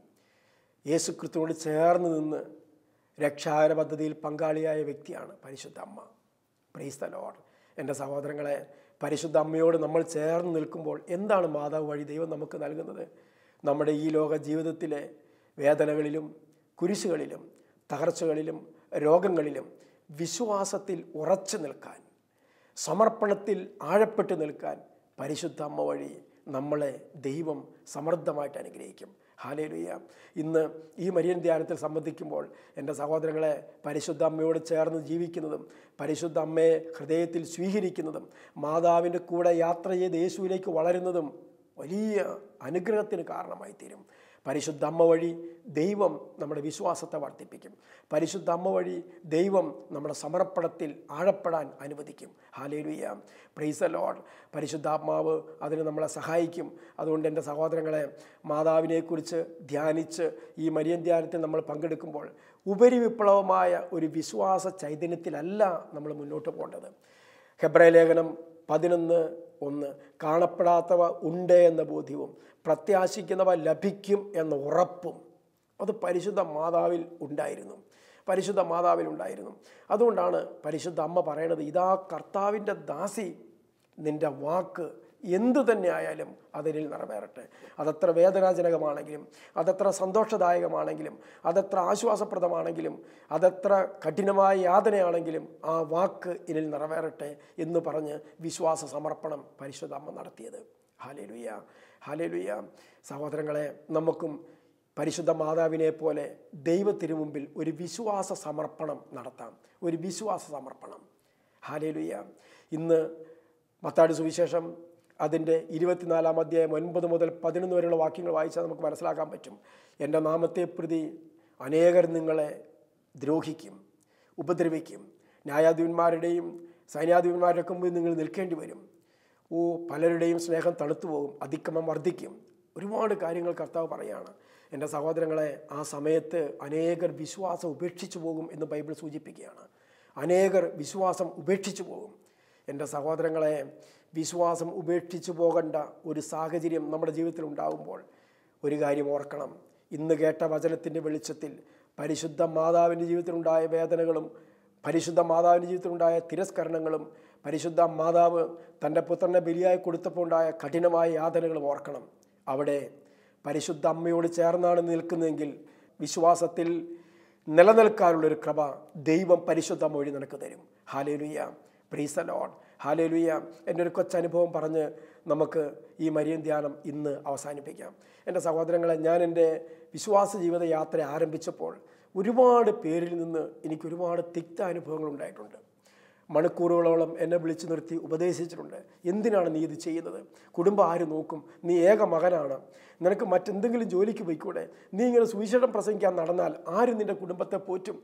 യേശു ക്രിസ്തുവിനോട് ചേർന്ന് നിന്ന് രക്ഷാകര പദ്ധതിയിൽ പങ്കാളിയായ വ്യക്തിയാണ് പരിശുദ്ധ അമ്മ പ്രൈസ് ദ ലോഡ് എൻ്റെ സഹോദരങ്ങളെ പരിശുദ്ധ അമ്മയോട് നമ്മൾ ചേർന്ന് നിൽക്കുമ്പോൾ എന്താണ് മാതാവ് വഴി ദൈവം നമുക്ക് നൽകുന്നത് നമ്മുടെ ഈ ലോക ജീവിതത്തിലെ വേദനകളിലും കുരിശുകളിലും തകർച്ചകളിലും രോഗങ്ങളിലും വിശ്വാസത്തിൽ ഉറച്ചു നിൽക്കാൻ സമർപ്പണത്തിൽ ആഴപ്പെട്ട് നിൽക്കാൻ പരിശുദ്ധ അമ്മ വഴി നമ്മളെ ദൈവം സമൃദ്ധമായിട്ട് അനുഗ്രഹിക്കും ഹാലേലുയ്യ ഇന്ന് ഈ മരിയൻ ധ്യാനത്തിൽ സംബന്ധിക്കുമ്പോൾ എൻ്റെ സഹോദരങ്ങളെ പരിശുദ്ധ അമ്മയോട് ചേർന്ന് ജീവിക്കുന്നതും പരിശുദ്ധ അമ്മയെ ഹൃദയത്തിൽ സ്വീകരിക്കുന്നതും മാതാവിൻ്റെ കൂടെ യാത്ര ചെയ്ത് യേശുവിലേക്ക് വളരുന്നതും വലിയ അനുഗ്രഹത്തിന് കാരണമായി തീരും പരിശുദ്ധ അമ്മ വഴി ദൈവം നമ്മുടെ വിശ്വാസത്തെ വർദ്ധിപ്പിക്കും പരിശുദ്ധ അമ്മ വഴി ദൈവം നമ്മുടെ സമർപ്പണത്തിൽ ആഴപ്പെടാൻ അനുവദിക്കും ഹാലേലുയ്യ പ്രൈസ് ലോഡ് പരിശുദ്ധാത്മാവ് അതിന് നമ്മളെ സഹായിക്കും അതുകൊണ്ട് എൻ്റെ സഹോദരങ്ങളെ മാതാവിനെക്കുറിച്ച് ധ്യാനിച്ച് ഈ മരിയൻ ധ്യാനത്തിൽ നമ്മൾ പങ്കെടുക്കുമ്പോൾ ഉപരിവിപ്ലവമായ ഒരു വിശ്വാസ ചൈതന്യത്തിലല്ല നമ്മൾ മുന്നോട്ട് പോകേണ്ടത് ഹെബ്രായ ലേഖനം പതിനൊന്ന് ഒന്ന് കാണപ്പെടാത്തവ ഉണ്ട് എന്ന ബോധ്യവും പ്രത്യാശിക്കുന്നവ ലഭിക്കും എന്ന ഉറപ്പും അത് പരിശുദ്ധ മാതാവിൽ ഉണ്ടായിരുന്നു പരിശുദ്ധ മാതാവിൽ ഉണ്ടായിരുന്നു അതുകൊണ്ടാണ് പരിശുദ്ധ അമ്മ പറയണത് ഇതാ കർത്താവിൻ്റെ ദാസി നിൻ്റെ വാക്ക് എന്തു തന്നെ ആയാലും അതിനിൽ നിറവേറട്ടെ അതത്ര വേദനാജനകമാണെങ്കിലും അതത്ര സന്തോഷദായകമാണെങ്കിലും അതത്ര ആശ്വാസപ്രദമാണെങ്കിലും അതത്ര കഠിനമായ യാതനയാണെങ്കിലും ആ വാക്ക് ഇതിൽ നിറവേറട്ടെ എന്ന് പറഞ്ഞ് വിശ്വാസ സമർപ്പണം പരിശുദ്ധ അമ്മ നടത്തിയത് ഹാലേലുയ്യ ഹാലേലുയ്യ സഹോദരങ്ങളെ നമുക്കും പരിശുദ്ധ മാതാവിനെ പോലെ ദൈവത്തിനു മുമ്പിൽ ഒരു വിശ്വാസ സമർപ്പണം നടത്താം ഒരു വിശ്വാസ സമർപ്പണം ഹാലേലുയ്യ ഇന്ന് മത്താടി സുവിശേഷം അതിൻ്റെ ഇരുപത്തിനാലാം അധ്യായം ഒൻപത് മുതൽ പതിനൊന്ന് വരെയുള്ള വാക്യങ്ങൾ വായിച്ചാൽ നമുക്ക് മനസ്സിലാക്കാൻ പറ്റും എൻ്റെ നാമത്തെ പ്രതി അനേകർ നിങ്ങളെ ദ്രോഹിക്കും ഉപദ്രവിക്കും ന്യായാധിപന്മാരുടെയും സൈന്യാധിപന്മാരുടെയൊക്കെ മുമ്പിൽ നിങ്ങൾ നിൽക്കേണ്ടി വരും ഓ പലരുടെയും സ്നേഹം തണുത്തു പോകും അതിക്രമം വർദ്ധിക്കും ഒരുപാട് കാര്യങ്ങൾ കർത്താവ് പറയാണ് എൻ്റെ സഹോദരങ്ങളെ ആ സമയത്ത് അനേകർ വിശ്വാസം ഉപേക്ഷിച്ചു പോകും എന്ന് ബൈബിൾ സൂചിപ്പിക്കുകയാണ് അനേകർ വിശ്വാസം ഉപേക്ഷിച്ചു പോകും എൻ്റെ സഹോദരങ്ങളെ വിശ്വാസം ഉപേക്ഷിച്ചു പോകേണ്ട ഒരു സാഹചര്യം നമ്മുടെ ജീവിതത്തിൽ ഉണ്ടാകുമ്പോൾ ഒരു കാര്യം ഓർക്കണം ഇന്ന് കേട്ട വചനത്തിൻ്റെ വെളിച്ചത്തിൽ പരിശുദ്ധ മാതാവിൻ്റെ ജീവിതത്തിലുണ്ടായ വേദനകളും പരിശുദ്ധ മാതാവിൻ്റെ ജീവിതത്തിലുണ്ടായ തിരസ്കരണങ്ങളും പരിശുദ്ധ മാതാവ് തൻ്റെ പുത്രനെ ബലിയായി കൊടുത്തപ്പോൾ ഉണ്ടായ കഠിനമായ യാതനകളും ഓർക്കണം അവിടെ പരിശുദ്ധ അമ്മയോട് ചേർന്നാണ് നിൽക്കുന്നതെങ്കിൽ വിശ്വാസത്തിൽ നിലനിൽക്കാനുള്ളൊരു കൃപ ദൈവം പരിശുദ്ധ മൊഴി നിനക്ക് തരും ഹാലേലുയ്യ പ്രീസ ലോഡ് ഹാലേലുയ്യ എൻ്റെ ഒരു കൊച്ചനുഭവം പറഞ്ഞ് നമുക്ക് ഈ മരിയൻ ധ്യാനം ഇന്ന് അവസാനിപ്പിക്കാം എൻ്റെ സഹോദരങ്ങളെ ഞാൻ എൻ്റെ വിശ്വാസ ജീവിത യാത്ര ആരംഭിച്ചപ്പോൾ ഒരുപാട് പേരിൽ നിന്ന് എനിക്ക് ഒരുപാട് തിക്ത അനുഭവങ്ങൾ ഉണ്ടായിട്ടുണ്ട് മണിക്കൂറുകളോളം എന്നെ വിളിച്ചു നിർത്തി ഉപദേശിച്ചിട്ടുണ്ട് എന്തിനാണ് നീ ഇത് ചെയ്യുന്നത് കുടുംബം ആര് നോക്കും നീ ഏക മകനാണ് നിനക്ക് മറ്റെന്തെങ്കിലും ജോലിക്ക് പോയിക്കൂടെ നീ ഇങ്ങനെ സുവിശേഷം പ്രസംഗിക്കാൻ നടന്നാൽ ആര് നിൻ്റെ കുടുംബത്തെ പോറ്റും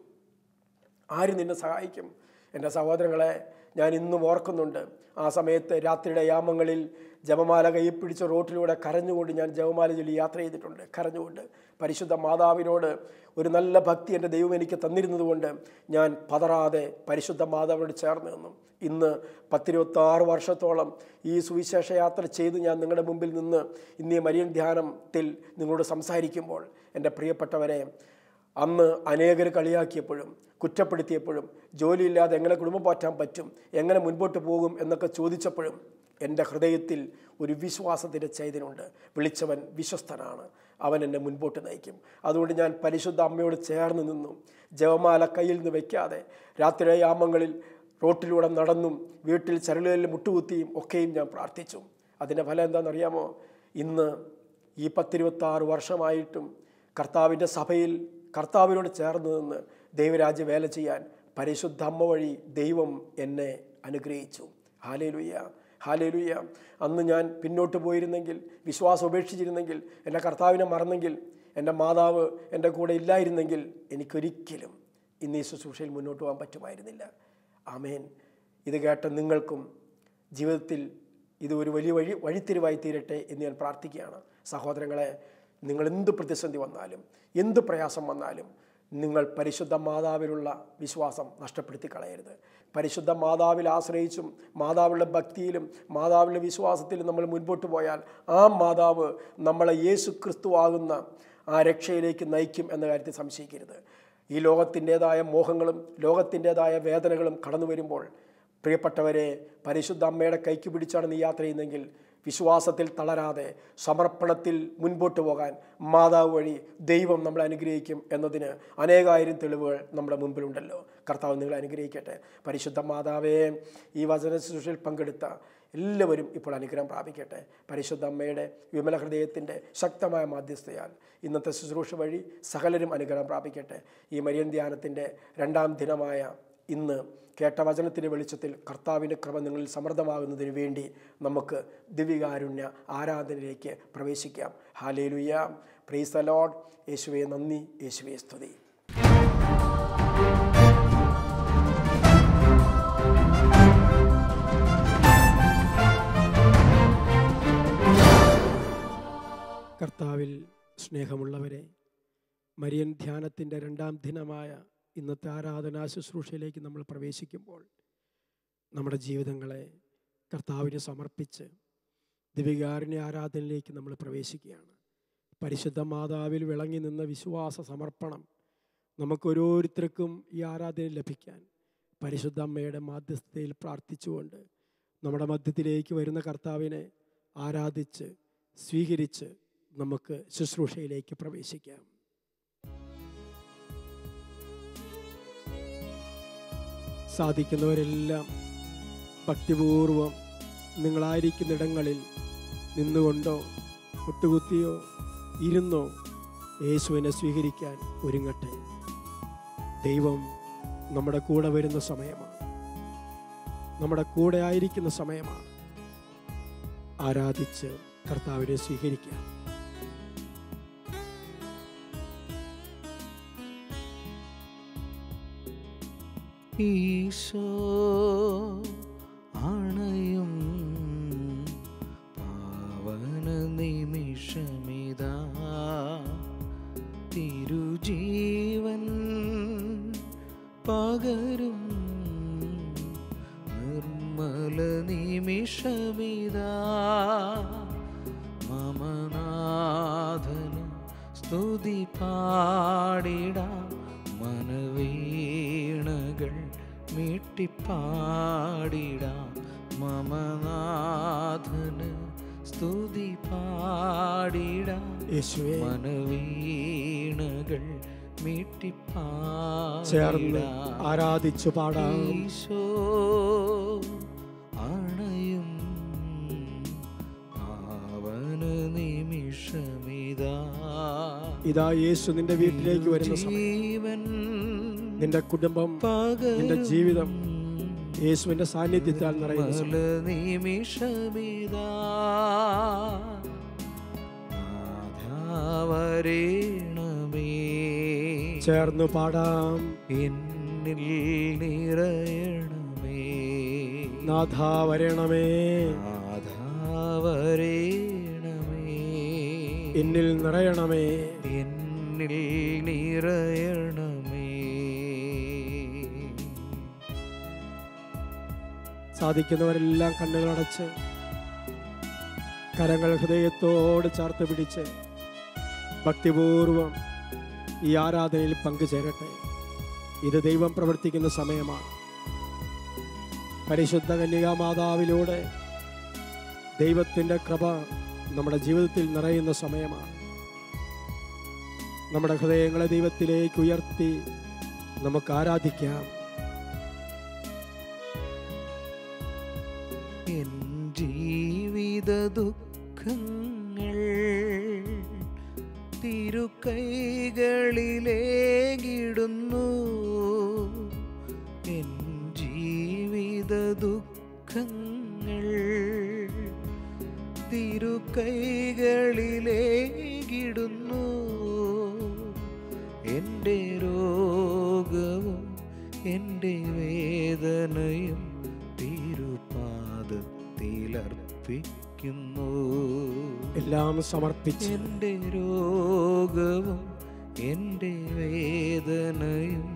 ആര് നിന്നെ സഹായിക്കും എൻ്റെ സഹോദരങ്ങളെ ഞാൻ ഇന്നും ഓർക്കുന്നുണ്ട് ആ സമയത്ത് രാത്രിയുടെ യാമങ്ങളിൽ ജപമാല കയ്യിൽ പിടിച്ച റോട്ടിലൂടെ കരഞ്ഞുകൊണ്ട് ഞാൻ ജപമാല ചൊല്ലി യാത്ര ചെയ്തിട്ടുണ്ട് കരഞ്ഞുകൊണ്ട് പരിശുദ്ധ മാതാവിനോട് ഒരു നല്ല ഭക്തി എൻ്റെ ദൈവം എനിക്ക് തന്നിരുന്നതുകൊണ്ട് ഞാൻ പതറാതെ പരിശുദ്ധ മാതാവിനോട് ചേർന്ന് നിന്നു ഇന്ന് പത്തിരുപത്താറ് വർഷത്തോളം ഈ സുവിശേഷ യാത്ര ചെയ്ത് ഞാൻ നിങ്ങളുടെ മുമ്പിൽ നിന്ന് ഇന്ന് ഈ മരിയൻ ധ്യാനത്തിൽ നിങ്ങളോട് സംസാരിക്കുമ്പോൾ എൻ്റെ പ്രിയപ്പെട്ടവരെ അന്ന് അനേകർ കളിയാക്കിയപ്പോഴും കുറ്റപ്പെടുത്തിയപ്പോഴും ജോലിയില്ലാതെ എങ്ങനെ കുടുംബം പോറ്റാൻ പറ്റും എങ്ങനെ മുൻപോട്ട് പോകും എന്നൊക്കെ ചോദിച്ചപ്പോഴും എൻ്റെ ഹൃദയത്തിൽ ഒരു വിശ്വാസത്തിൻ്റെ ചൈതന്യമുണ്ട് വിളിച്ചവൻ വിശ്വസ്തനാണ് അവൻ എന്നെ മുൻപോട്ട് നയിക്കും അതുകൊണ്ട് ഞാൻ പരിശുദ്ധ അമ്മയോട് ചേർന്ന് നിന്നു ജവമാല കയ്യിൽ നിന്ന് വയ്ക്കാതെ രാത്രി യാമങ്ങളിൽ റോട്ടിലൂടെ നടന്നും വീട്ടിൽ ചരലുകളിൽ മുട്ടുകുത്തിയും ഒക്കെയും ഞാൻ പ്രാർത്ഥിച്ചു അതിൻ്റെ ഫലം എന്താണെന്നറിയാമോ ഇന്ന് ഈ പത്തിരുപത്താറ് വർഷമായിട്ടും കർത്താവിൻ്റെ സഭയിൽ കർത്താവിനോട് ചേർന്ന് നിന്ന് ദൈവരാജ്യ വേല ചെയ്യാൻ പരിശുദ്ധ അമ്മ വഴി ദൈവം എന്നെ അനുഗ്രഹിച്ചു ഹാലേലുയ്യ ഹാലേലുയ്യ അന്ന് ഞാൻ പിന്നോട്ട് പോയിരുന്നെങ്കിൽ വിശ്വാസം ഉപേക്ഷിച്ചിരുന്നെങ്കിൽ എൻ്റെ കർത്താവിനെ മറന്നെങ്കിൽ എൻ്റെ മാതാവ് എൻ്റെ കൂടെ ഇല്ലായിരുന്നെങ്കിൽ എനിക്കൊരിക്കലും ഇന്ന് ഈ ശുശ്രൂഷയിൽ മുന്നോട്ട് പോകാൻ പറ്റുമായിരുന്നില്ല ആമേൻ ഇത് കേട്ട നിങ്ങൾക്കും ജീവിതത്തിൽ ഇത് ഒരു വലിയ വഴി വഴിത്തിരിവായി തീരട്ടെ എന്ന് ഞാൻ പ്രാർത്ഥിക്കുകയാണ് സഹോദരങ്ങളെ നിങ്ങൾ എന്ത് പ്രതിസന്ധി വന്നാലും എന്ത് പ്രയാസം വന്നാലും നിങ്ങൾ പരിശുദ്ധ മാതാവിലുള്ള വിശ്വാസം നഷ്ടപ്പെടുത്തി കളയരുത് പരിശുദ്ധ മാതാവിൽ ആശ്രയിച്ചും മാതാവിൻ്റെ ഭക്തിയിലും മാതാവിൻ്റെ വിശ്വാസത്തിലും നമ്മൾ മുൻപോട്ട് പോയാൽ ആ മാതാവ് നമ്മളെ യേശു ക്രിസ്തു ആകുന്ന ആ രക്ഷയിലേക്ക് നയിക്കും എന്ന കാര്യത്തിൽ സംശയിക്കരുത് ഈ ലോകത്തിൻ്റെതായ മോഹങ്ങളും ലോകത്തിൻ്റെതായ വേദനകളും കടന്നു വരുമ്പോൾ പ്രിയപ്പെട്ടവരെ പരിശുദ്ധ അമ്മയുടെ കൈക്ക് പിടിച്ചാണ് നീ യാത്ര ചെയ്യുന്നതെങ്കിൽ വിശ്വാസത്തിൽ തളരാതെ സമർപ്പണത്തിൽ മുൻപോട്ട് പോകാൻ മാതാവ് വഴി ദൈവം നമ്മളെ അനുഗ്രഹിക്കും എന്നതിന് അനേകായിരം തെളിവുകൾ നമ്മുടെ മുമ്പിലുണ്ടല്ലോ കർത്താവ് നിങ്ങളെ അനുഗ്രഹിക്കട്ടെ പരിശുദ്ധ മാതാവേ ഈ വചന ശുശ്രൂഷയിൽ പങ്കെടുത്ത എല്ലാവരും ഇപ്പോൾ അനുഗ്രഹം പ്രാപിക്കട്ടെ പരിശുദ്ധ അമ്മയുടെ വിമല ഹൃദയത്തിൻ്റെ ശക്തമായ മാധ്യസ്ഥയാൽ ഇന്നത്തെ ശുശ്രൂഷ വഴി സകലരും അനുഗ്രഹം പ്രാപിക്കട്ടെ ഈ മരിയൻ ധ്യാനത്തിൻ്റെ രണ്ടാം ദിനമായ ഇന്ന് കേട്ട വചനത്തിൻ്റെ വെളിച്ചത്തിൽ കർത്താവിൻ്റെ കൃപ നിങ്ങളിൽ സമൃദ്ധമാകുന്നതിന് വേണ്ടി നമുക്ക് ദിവികാരുണ്യ ആരാധനയിലേക്ക് പ്രവേശിക്കാം ഹാലേലുയ്യ പ്രീസ് അലോഡ് യേശുവെ നന്ദി യേശുവെ സ്തുതി കർത്താവിൽ സ്നേഹമുള്ളവരെ മരിയൻ ധ്യാനത്തിൻ്റെ രണ്ടാം ദിനമായ ഇന്നത്തെ ആരാധനാ ശുശ്രൂഷയിലേക്ക് നമ്മൾ പ്രവേശിക്കുമ്പോൾ നമ്മുടെ ജീവിതങ്ങളെ കർത്താവിന് സമർപ്പിച്ച് ദിവികാരുണ്യ ആരാധനയിലേക്ക് നമ്മൾ പ്രവേശിക്കുകയാണ് പരിശുദ്ധ മാതാവിൽ വിളങ്ങി നിന്ന വിശ്വാസ സമർപ്പണം നമുക്കോരോരുത്തർക്കും ഈ ആരാധന ലഭിക്കാൻ പരിശുദ്ധ അമ്മയുടെ മാധ്യസ്ഥതയിൽ പ്രാർത്ഥിച്ചുകൊണ്ട് നമ്മുടെ മധ്യത്തിലേക്ക് വരുന്ന കർത്താവിനെ ആരാധിച്ച് സ്വീകരിച്ച് നമുക്ക് ശുശ്രൂഷയിലേക്ക് പ്രവേശിക്കാം സാധിക്കുന്നവരെല്ലാം ഭക്തിപൂർവം നിങ്ങളായിരിക്കുന്നിടങ്ങളിൽ നിന്നുകൊണ്ടോ മുട്ടുകുത്തിയോ ഇരുന്നോ യേശുവിനെ സ്വീകരിക്കാൻ ഒരുങ്ങട്ടെ ദൈവം നമ്മുടെ കൂടെ വരുന്ന സമയമാണ് നമ്മുടെ കൂടെ ആയിരിക്കുന്ന സമയമാണ് ആരാധിച്ച് കർത്താവിനെ സ്വീകരിക്കാം ഈശോ അണയും പാവന നിമിഷമിതാ തിരുജീവൻ പകരും നിർമ്മല നിമിഷമിതാ മമനാഥന് സ്തുതി പാടിടാം മനവീണകൾ മീട്ടിപ്പാടിടാം മമനാഥന് സ്തുതി പാടിടാം യേശുവേ മനവീണകൾ ചേർന്ന് മീട്ടിപ്പാടിടാം ആരാധിച്ചു പാടാം ഈശോ അണയും പാവന നിമിഷമിതാ ഇതാ യേശു നിന്റെ വീട്ടിലേക്ക് വരുന്ന സമയം ജീവൻ നിന്റെ കുടുംബം നിന്റെ ജീവിതം യേശുവിന്റെ സാന്നിധ്യത്താൽ നിറയുന്ന സമയം. പല നിമിഷമിതാ നാഥാവരേണമേ ചേർന്ന് പാടാം എന്നിൽ നിറയണമേ നാഥ വരണമേ നാഥാവരേണമേ എന്നിൽ നിറയണമേ എന്നിൽ നിറയണമേ സാധിക്കുന്നവരെല്ലാം കണ്ണുകളടച്ച് കരങ്ങൾ ഹൃദയത്തോട് ചേർത്ത് പിടിച്ച് ഭക്തിപൂർവം ഈ ആരാധനയിൽ പങ്കുചേരട്ടെ ഇത് ദൈവം പ്രവർത്തിക്കുന്ന സമയമാണ് പരിശുദ്ധ കന്യകാമാതാവിലൂടെ ദൈവത്തിൻ്റെ കൃപ നമ്മുടെ ജീവിതത്തിൽ നിറയുന്ന സമയമാണ് നമ്മുടെ ഹൃദയങ്ങളെ ദൈവത്തിലേക്ക് ഉയർത്തി നമുക്ക് ആരാധിക്കാം എൻ ജീവിത ദുഃഖങ്ങൾ തിരുക്കൈകളിലേകിടുന്നു എൻ ജീവിത ദുഃഖങ്ങൾ തിരുക്കൈകളിലേകിടുന്നു എൻ്റെ രോഗവും എൻ്റെ വേദനയും തിരുപാദത്തിലർപ്പിക്കുന്നു എല്ലാം സമർപ്പിച്ച് എൻ്റെ രോഗവും എൻ്റെ വേദനയും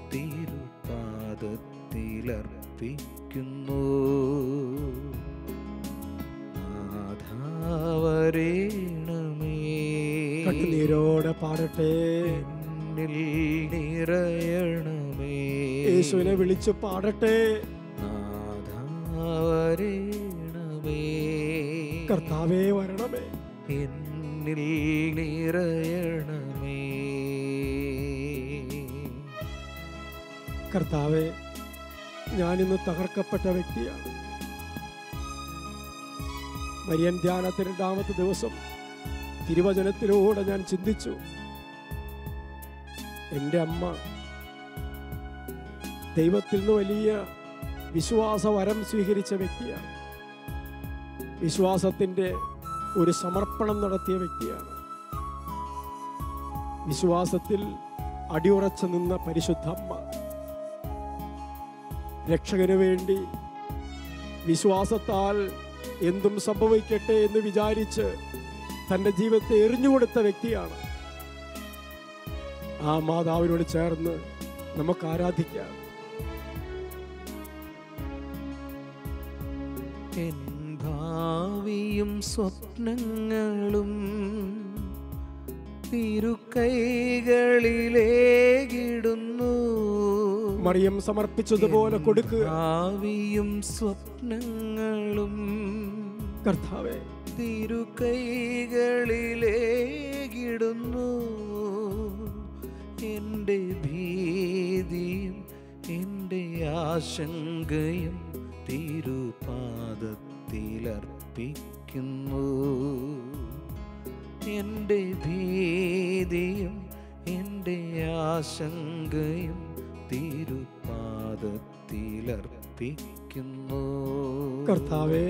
തിരുപാദത്തിലർപ്പിക്കുന്നു നാഥാവരേണമേ കണ്ണുനീരോടെ പാടട്ടെ എന്നിൽ നിറയണമേ യേശുവിനെ വിളിച്ച് പാടട്ടെ നാഥാവരേണമേ കർത്താവേ വരണമേ എന്നിൽ നിറയണമേ കർത്താവെ ഞാനിന്ന് തകർക്കപ്പെട്ട വ്യക്തിയാണ് മരിയൻ ധ്യാനത്തിന് രണ്ടാമത്തെ ദിവസം തിരുവചനത്തിലൂടെ ഞാൻ ചിന്തിച്ചു എൻ്റെ അമ്മ ദൈവത്തിൽ നിന്ന് വലിയ വിശ്വാസ വരം സ്വീകരിച്ച വ്യക്തിയാണ് വിശ്വാസത്തിൻ്റെ ഒരു സമർപ്പണം നടത്തിയ വ്യക്തിയാണ് വിശ്വാസത്തിൽ അടിയുറച്ചു നിന്ന പരിശുദ്ധ അമ്മ രക്ഷകന് വേണ്ടി വിശ്വാസത്താൽ എന്തും സംഭവിക്കട്ടെ എന്ന് വിചാരിച്ച് തൻ്റെ ജീവിതത്തെ എറിഞ്ഞുകൊടുത്ത വ്യക്തിയാണ് ആ മാതാവിനോട് ചേർന്ന് നമുക്ക് ആരാധിക്കാം എൻ ഭാവിയും സ്വപ്നങ്ങളും തിരുക്കൈകളിലേകിടുന്നു മറിയം സമർപ്പിച്ചതുപോലെ കൊടുക്കുക ഭാവിയും സ്വപ്നങ്ങളും കർത്താവെ തിരുക്കൈകളിലേകിടുന്നു എൻ്റെ ഭീതിയും എൻ്റെ ആശങ്കയും തിരുപാദത്തിലർപ്പിക്കുന്നു എൻ്റെ ഭീതിയും എൻ്റെ ആശങ്കയും തിരുപാദത്തിലർപ്പിക്കുന്നു കർത്താവെ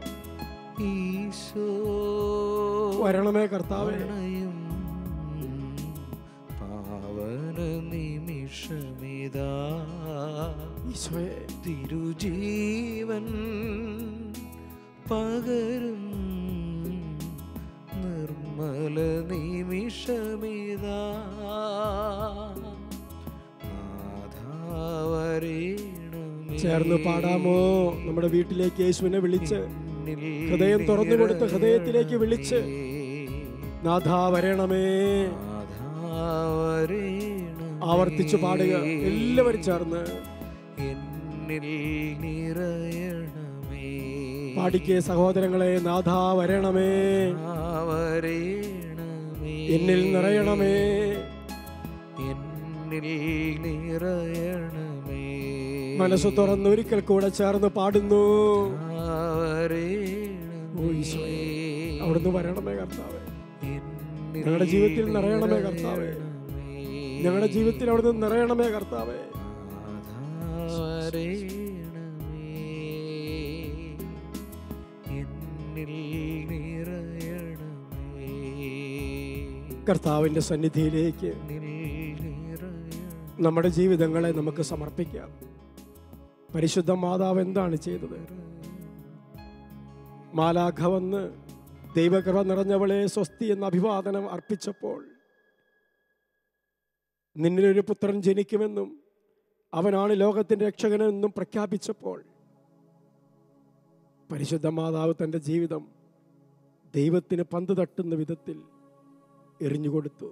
ഈശോ വരണമേ കർത്താവെ പ്രണയം പാവന നിമിഷമിതാ ഈശോയെ തിരുജീവൻ പകരും നിർമ്മല നിമിഷമിതാ നാഥാവരേണമേ. ചേർന്ന് പാടാമോ നമ്മുടെ വീട്ടിലേക്ക് യേശുവിനെ വിളിച്ച് എന്നിൽ ഹൃദയം തുറന്നു കൊടുത്ത് ഹൃദയത്തിലേക്ക് വിളിച്ച് നാഥാ വരണമേ നാഥാവരേണമേ. ആവർത്തിച്ചു പാടുക എല്ലാവരും ചേർന്ന് എന്നിൽ നിറയണമേ പാടിക്കേ സഹോദരങ്ങളെ നാഥാ വരണമേ നാഥാവരേണമേ. എന്നിൽ നിറയണമേ എന്നിൽ നിറയണമേ മനസ്സ് തുറന്ന് ഒരിക്കൽ കൂടെ ചേർന്ന് പാടുന്നു നാഥാവരേണമേ. ഓ ഈശോയെ അവിടുന്ന് വരണമേ കർത്താവേ എന്നിൽ ഞങ്ങളുടെ ജീവിതത്തിൽ നിറയണമേ കർത്താവേ നിറയണമേ. ഞങ്ങളുടെ ജീവിതത്തിൽ അവിടുന്ന് നിറയണമേ കർത്താവേ നാഥാവരേണമേ. എന്നിൽ നിറയണമേ. കർത്താവിന്റെ സന്നിധിയിലേക്ക് എന്നിൽ നിറയണമേ. നമ്മുടെ ജീവിതങ്ങളെ നമുക്ക് സമർപ്പിക്കാം പരിശുദ്ധ മാതാവ് എന്താണ് ചെയ്തത് മാലാഖ വന്ന് ദൈവകൃപ നിറഞ്ഞവളെ സ്വസ്തി എന്ന അഭിവാദനം അർപ്പിച്ചപ്പോൾ നിന്നിലൊരു പുത്രൻ ജനിക്കുമെന്നും അവനാണ് ലോകത്തിൻ്റെ രക്ഷകനെന്നും പ്രഖ്യാപിച്ചപ്പോൾ പരിശുദ്ധ മാതാവ് തൻ്റെ ജീവിതം ദൈവത്തിന് പന്ത് തട്ടുന്ന വിധത്തിൽ എറിഞ്ഞുകൊടുത്തു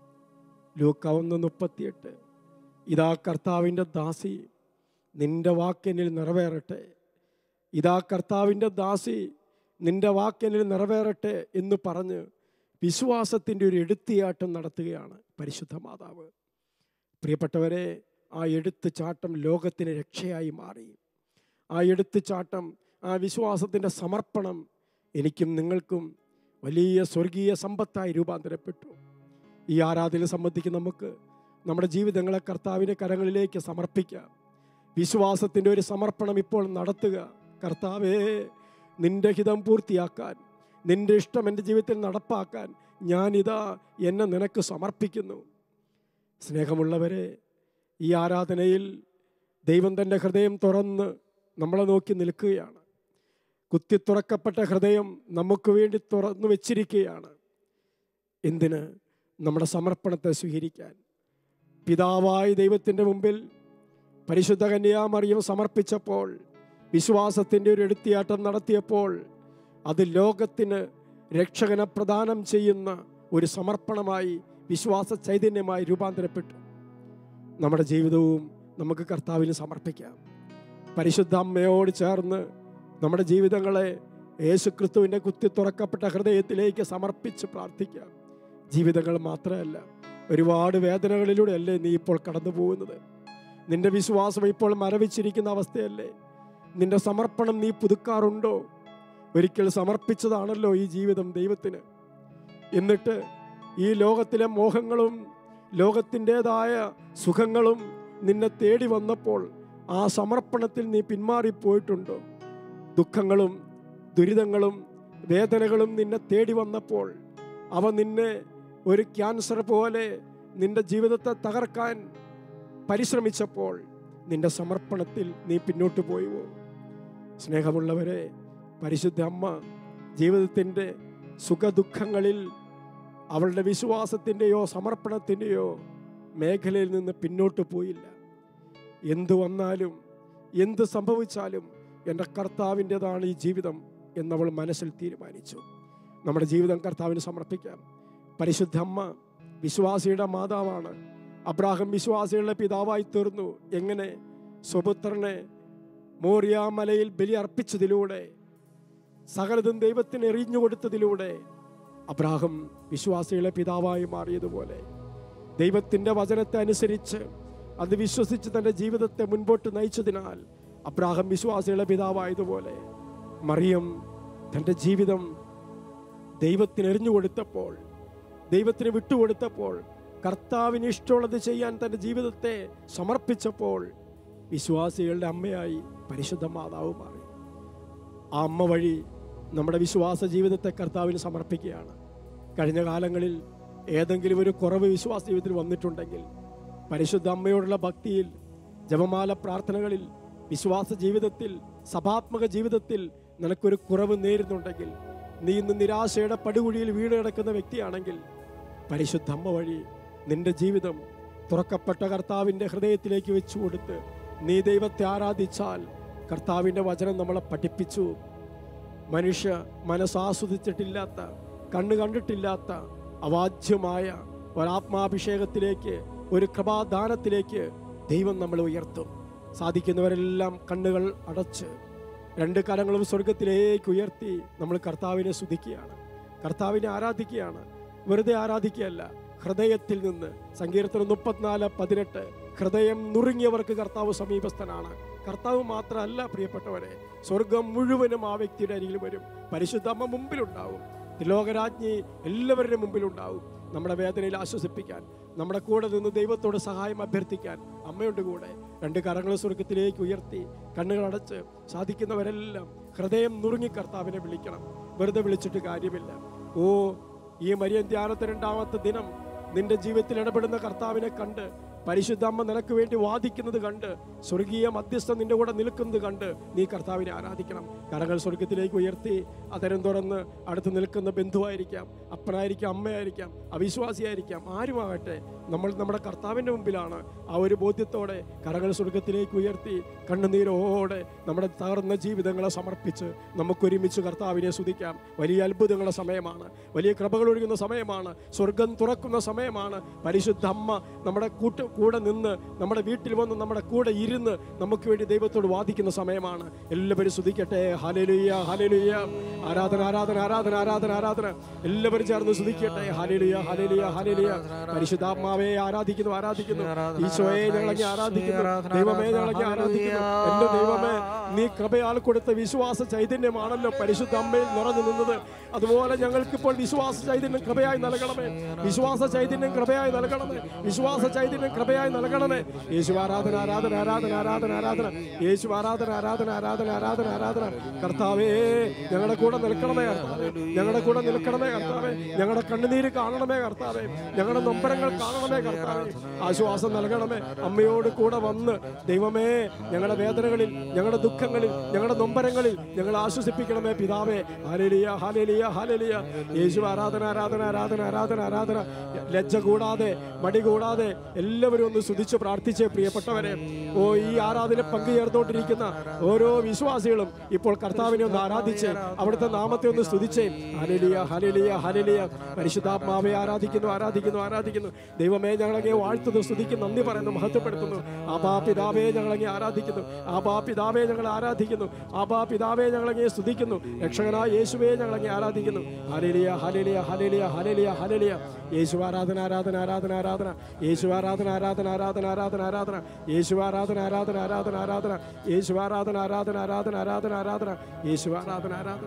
ലൂക്ക ഒന്ന് മുപ്പത്തിയെട്ട് ഇതാ കർത്താവിൻ്റെ ദാസി നിന്റെ വാക്കെന്നിൽ നിറവേറട്ടെ ഇതാ കർത്താവിൻ്റെ ദാസി നിന്റെ വാക്കെന്നിൽ നിറവേറട്ടെ എന്ന് പറഞ്ഞ് വിശ്വാസത്തിൻ്റെ ഒരു എടുത്തിയാട്ടം നടത്തുകയാണ് പരിശുദ്ധ മാതാവ് പ്രിയപ്പെട്ടവരെ ആ എടുത്തുചാട്ടം ലോകത്തിന് രക്ഷയായി മാറി ആ എടുത്തുചാട്ടം ആ വിശ്വാസത്തിൻ്റെ സമർപ്പണം എനിക്കും നിങ്ങൾക്കും വലിയ സ്വർഗീയ സമ്പത്തായി രൂപാന്തരപ്പെട്ടു ഈ ആരാധന സംബന്ധിച്ച് നമുക്ക് നമ്മുടെ ജീവിതങ്ങളെ കർത്താവിൻ്റെ കരങ്ങളിലേക്ക് സമർപ്പിക്കാം വിശ്വാസത്തിൻ്റെ ഒരു സമർപ്പണം ഇപ്പോൾ നടത്തുക കർത്താവേ നിന്റെ ഹിതം പൂർത്തിയാക്കാൻ നിന്റെ ഇഷ്ടം എൻ്റെ ജീവിതത്തിൽ നടപ്പാക്കാൻ ഞാനിതാ എന്നെ നിനക്ക് സമർപ്പിക്കുന്നു സ്നേഹമുള്ളവരെ ഈ ആരാധനയിൽ ദൈവം തൻ്റെ ഹൃദയം തുറന്ന് നമ്മളെ നോക്കി നിൽക്കുകയാണ് കുത്തി തുറക്കപ്പെട്ട ഹൃദയം നമുക്ക് വേണ്ടി തുറന്നു വെച്ചിരിക്കുകയാണ് എന്തിന് നമ്മുടെ സമർപ്പണത്തെ സ്വീകരിക്കാൻ പിതാവായ ദൈവത്തിൻ്റെ മുമ്പിൽ പരിശുദ്ധ കന്യാമറിയം സമർപ്പിച്ചപ്പോൾ വിശ്വാസത്തിൻ്റെ ഒരു എടുത്തിയാട്ടം നടത്തിയപ്പോൾ അത് ലോകത്തിന് രക്ഷകനെ പ്രദാനം ചെയ്യുന്ന ഒരു സമർപ്പണമായി വിശ്വാസ ചൈതന്യമായി രൂപാന്തരപ്പെട്ടു നമ്മുടെ ജീവിതവും നമുക്ക് കർത്താവിന് സമർപ്പിക്കാം പരിശുദ്ധ അമ്മയോട് ചേർന്ന് നമ്മുടെ ജീവിതങ്ങളെ യേശുക്രിസ്തുവിൻ്റെ കുത്തി തുറക്കപ്പെട്ട ഹൃദയത്തിലേക്ക് സമർപ്പിച്ച് പ്രാർത്ഥിക്കാം ജീവിതങ്ങൾ മാത്രമല്ല ഒരുപാട് വേദനകളിലൂടെ അല്ലേ നീ ഇപ്പോൾ കടന്നു പോകുന്നത് നിന്റെ വിശ്വാസം ഇപ്പോൾ മരവിച്ചിരിക്കുന്ന അവസ്ഥയല്ലേ നിന്റെ സമർപ്പണം നീ പുതുക്കാറുണ്ടോ ഒരിക്കൽ സമർപ്പിച്ചതാണല്ലോ ഈ ജീവിതം ദൈവത്തിന് എന്നിട്ട് ഈ ലോകത്തിലെ മോഹങ്ങളും ലോകത്തിൻ്റെതായ സുഖങ്ങളും നിന്നെ തേടി വന്നപ്പോൾ ആ സമർപ്പണത്തിൽ നീ പിന്മാറിപ്പോയിട്ടുണ്ടോ ദുഃഖങ്ങളും ദുരിതങ്ങളും വേദനകളും നിന്നെ തേടി വന്നപ്പോൾ അവ നിന്നെ ഒരു ക്യാൻസർ പോലെ നിന്റെ ജീവിതത്തെ തകർക്കാൻ പരിശ്രമിച്ചപ്പോൾ നിന്റെ സമർപ്പണത്തിൽ നീ പിന്നോട്ട് പോയുവോ സ്നേഹമുള്ളവരെ പരിശുദ്ധ അമ്മ ജീവിതത്തിൻ്റെ സുഖദുഃഖങ്ങളിൽ അവളുടെ വിശ്വാസത്തിൻ്റെയോ സമർപ്പണത്തിൻ്റെയോ മേഖലയിൽ നിന്ന് പിന്നോട്ട് പോയില്ല എന്തു വന്നാലും എന്ത് സംഭവിച്ചാലും എൻ്റെ കർത്താവിൻ്റെതാണ് ഈ ജീവിതം എന്നവൾ മനസ്സിൽ തീരുമാനിച്ചു നമ്മുടെ ജീവിതം കർത്താവിന് സമർപ്പിക്കാം പരിശുദ്ധ അമ്മ വിശ്വാസിയുടെ മാതാവാണ് അബ്രാഹം വിശ്വാസികളുടെ പിതാവായി തീർന്നു എങ്ങനെ സ്വപുത്രനെ മോറിയ മലയിൽ ബലി അർപ്പിച്ചതിലൂടെ സകലതും ദൈവത്തിന് എറിഞ്ഞു കൊടുത്തതിലൂടെ അബ്രാഹം വിശ്വാസികളെ പിതാവായി മാറിയതുപോലെ ദൈവത്തിൻ്റെ വചനത്തെ അനുസരിച്ച് അത് വിശ്വസിച്ച് തൻ്റെ ജീവിതത്തെ മുൻപോട്ട് നയിച്ചതിനാൽ അബ്രാഹം വിശ്വാസികളെ പിതാവായതുപോലെ മറിയം തൻ്റെ ജീവിതം ദൈവത്തിന് എറിഞ്ഞു കൊടുത്തപ്പോൾ ദൈവത്തിന് വിട്ടുകൊടുത്തപ്പോൾ കർത്താവിന് ഇഷ്ടമുള്ളത് ചെയ്യാൻ തൻ്റെ ജീവിതത്തെ സമർപ്പിച്ചപ്പോൾ വിശ്വാസികളുടെ അമ്മയായി പരിശുദ്ധ മാതാവ് മാറി ആ അമ്മ വഴി നമ്മുടെ വിശ്വാസ ജീവിതത്തെ കർത്താവിന് സമർപ്പിക്കുകയാണ് കഴിഞ്ഞ കാലങ്ങളിൽ ഏതെങ്കിലും ഒരു കുറവ് വിശ്വാസ ജീവിതത്തിൽ വന്നിട്ടുണ്ടെങ്കിൽ പരിശുദ്ധ അമ്മയോടുള്ള ഭക്തിയിൽ ജപമാല പ്രാർത്ഥനകളിൽ വിശ്വാസ ജീവിതത്തിൽ സഭാത്മക ജീവിതത്തിൽ നിനക്കൊരു കുറവ് നേരുന്നുണ്ടെങ്കിൽ നീ ഇന്ന് നിരാശയുടെ പടുകുഴിയിൽ വീണ് കിടക്കുന്ന വ്യക്തിയാണെങ്കിൽ പരിശുദ്ധ അമ്മ വഴി നിന്റെ ജീവിതം തുറക്കപ്പെട്ട കർത്താവിൻ്റെ ഹൃദയത്തിലേക്ക് വെച്ചു കൊടുത്ത് നീ ദൈവത്തെ ആരാധിച്ചാൽ കർത്താവിൻ്റെ വചനം നമ്മളെ പഠിപ്പിച്ചു മനുഷ്യ മനസ്സാസ്വദിച്ചിട്ടില്ലാത്ത കണ്ണ് കണ്ടിട്ടില്ലാത്ത അവാച്യമായ ഒരാത്മാഭിഷേകത്തിലേക്ക് ഒരു കൃപാദാനത്തിലേക്ക് ദൈവം നമ്മളെ ഉയർത്തും സാധിക്കുന്നവരെല്ലാം കണ്ണുകൾ അടച്ച് രണ്ട് കരങ്ങളും സ്വർഗത്തിലേക്ക് ഉയർത്തി നമ്മൾ കർത്താവിനെ സ്തുതിക്കുകയാണ് കർത്താവിനെ ആരാധിക്കുകയാണ് വെറുതെ ആരാധിക്കുകയല്ല ഹൃദയത്തിൽ നിന്ന് സങ്കീർത്തനം മുപ്പത്തിനാല് പതിനെട്ട് ഹൃദയം നുറുങ്ങിയവർക്ക് കർത്താവ് സമീപസ്ഥനാണ് കർത്താവ് മാത്രമല്ല പ്രിയപ്പെട്ടവരെ സ്വർഗം മുഴുവനും ആ വ്യക്തിയുടെ അരികിൽ വരും പരിശുദ്ധ അമ്മ മുമ്പിലുണ്ടാവും ലോകരാജ്ഞി എല്ലാവരുടെ മുമ്പിലുണ്ടാവും നമ്മുടെ വേദനയിൽ ആശ്വസിപ്പിക്കാൻ നമ്മുടെ കൂടെ നിന്ന് ദൈവത്തോട് സഹായം അഭ്യർത്ഥിക്കാൻ അമ്മയുണ്ട് കൂടെ രണ്ട് കരങ്ങൾ സ്വർഗത്തിലേക്ക് ഉയർത്തി കണ്ണുകൾ അടച്ച് സാധിക്കുന്നവരെല്ലാം ഹൃദയം നുറുങ്ങി കർത്താവിനെ വിളിക്കണം വെറുതെ വിളിച്ചിട്ട് കാര്യമില്ല ഓ ഈ മരിയൻ ധ്യാനത്തെ രണ്ടാമത്തെ ദിനം നിന്റെ ജീവിതത്തിൽ ഇടപെടുന്ന കർത്താവിനെ കണ്ട് പരിശുദ്ധ അമ്മ നിനക്ക് വേണ്ടി വാദിക്കുന്നത് കണ്ട് സ്വർഗീയ മധ്യസ്ഥം നിന്റെ കൂടെ നിൽക്കുന്നത് കണ്ട് നീ കർത്താവിനെ ആരാധിക്കണം കരങ്ങൾ സ്വർഗത്തിലേക്ക് ഉയർത്തി അതരം തുറന്ന് അടുത്ത് നിൽക്കുന്ന ബന്ധുവായിരിക്കാം അപ്പനായിരിക്കാം അമ്മയായിരിക്കാം അവിശ്വാസിയായിരിക്കാം ആരുമാകട്ടെ നമ്മൾ നമ്മുടെ കർത്താവിൻ്റെ മുമ്പിലാണ് ആ ഒരു ബോധ്യത്തോടെ കരങ്ങൾ സ്വർഗത്തിലേക്ക് ഉയർത്തി കണ്ണുനീരോടെ നമ്മുടെ തകർന്ന ജീവിതങ്ങളെ സമർപ്പിച്ച് നമുക്കൊരുമിച്ച് കർത്താവിനെ സ്തുതിക്കാം വലിയ അത്ഭുതങ്ങളുടെ സമയമാണ് വലിയ കൃപകൾ ഒഴുകുന്ന സമയമാണ് സ്വർഗം തുറക്കുന്ന സമയമാണ് പരിശുദ്ധ അമ്മ നമ്മുടെ കൂട്ട് കൂടെ നിന്ന് നമ്മുടെ വീട്ടിൽ വന്ന് നമ്മുടെ കൂടെ ഇരുന്ന് നമുക്ക് വേണ്ടി ദൈവത്തോട് വാദിക്കുന്ന സമയമാണ് എല്ലാവരും സ്തുതിക്കട്ടെ ഹാലേലുയ്യ ഹാലേലുയ്യ ആരാധന ആരാധന ആരാധന ആരാധന ആരാധന എല്ലാവരും ചേർന്ന് സ്തുതിക്കട്ടെ ഹാലേലുയ്യ ഹാലേലുയ്യ ഹാലേലുയ്യ പരിശുദ്ധാത്മാവെ ആരാധിക്കുന്നു ആരാധിക്കുന്നു ഈശോയെ ഞങ്ങളങ്ങി ആരാധിക്കുന്നു ദൈവമേ ഞങ്ങളങ്ങി ആരാധിക്കുന്നു എന്റെ ദൈവമേ നീ കൃപയാൽ കൊടുത്ത വിശ്വാസ ചൈതന്യമാണല്ലോ പരിശുദ്ധ അമ്മയിൽ നിറഞ്ഞു നിന്നത് അതുപോലെ ഞങ്ങൾക്കിപ്പോൾ വിശ്വാസ ചൈതന്യം കൃപയായി നൽകണമേ വിശ്വാസ ചൈതന്യം കൃപയായി നൽകണമേ വിശ്വാസ ചൈതന്യം കൃപയായി നൽകണമേ യേശു ആരാധന ആരാധന ആരാധന ആരാധന ആരാധന യേശു ആരാധന ആരാധന ആരാധന ആരാധന ആരാധന കർത്താവേ ഞങ്ങളുടെ കൂടെ നിൽക്കണമേ കർത്താവേ ഞങ്ങളുടെ കൂടെ നിൽക്കണമേ കർത്താവേ ഞങ്ങളുടെ കണ്ണുനീര് കാണണമേ കർത്താവേ ഞങ്ങളുടെ നൊമ്പരങ്ങൾ കാണണമേ കർത്താവേ ആശ്വാസം നൽകണമേ അമ്മയോട് കൂടെ വന്ന് ദൈവമേ ഞങ്ങളുടെ വേദനകളിൽ ഞങ്ങളുടെ ദുഃഖങ്ങളിൽ ഞങ്ങളുടെ നൊമ്പരങ്ങളിൽ ഞങ്ങൾ ആശ്വസിപ്പിക്കണമേ പിതാവേ ഹാലേലിയ ഹാലേലിയ ഹാലേലിയ യേശു ആരാധന ആരാധന ആരാധന ആരാധന ആരാധന ലജ്ജ കൂടാതെ മടി കൂടാതെ എല്ലാവരും ഒന്ന് സ്തുതിച്ച് പ്രാർത്ഥിച്ചേ പ്രിയപ്പെട്ടവരെ ഓ ഈ ആരാധന പങ്കുചേർന്നുകൊണ്ടിരിക്കുന്ന ഓരോ വിശ്വാസികളും ഇപ്പോൾ കർത്താവിനെ ഒന്ന് ആരാധിച്ച് അവിടുത്തെ നാമത്തെ ഒന്ന് സ്തുതിച്ചേ ഹാലേലിയ ഹാലേലിയ ഹാലേലിയ പരിശുദ്ധാത്മാവെ ആരാധിക്കുന്നു ആരാധിക്കുന്നു ആരാധിക്കുന്നു ദൈവമേ ഞങ്ങളങ്ങെ വാഴ്ത്തുന്നു സ്തുതിക്കുന്നു നന്ദി പറയുന്നു മഹത്വപ്പെടുത്തുന്നു ആബാ പിതാവേ ഞങ്ങളങ്ങെ ആരാധിക്കുന്നു ആബാ പിതാവേ ഞങ്ങൾ ആരാധിക്കുന്നു ആബാ പിതാവേ ഞങ്ങളങ്ങെ സ്തുതിക്കുന്നു രക്ഷകനായ യേശുവേ ഞങ്ങളങ്ങെ ആരാധിക്കുന്നു ഹാലേലിയ ഹാലേലിയ ഹാലേലിയ ഹാലേലിയ ഹാലേലിയ യേശു ആരാധന ആരാധന ആരാധന ആരാധന യേശു ആരാധന ആരാധന ആരാധന ആരാധന ആരാധന യേശു ആരാധന ആരാധന ആരാധന ആരാധന യേശു ആരാധന ആരാധന ആരാധന ആരാധന ആരാധന യേശു ആരാധന ആരാധന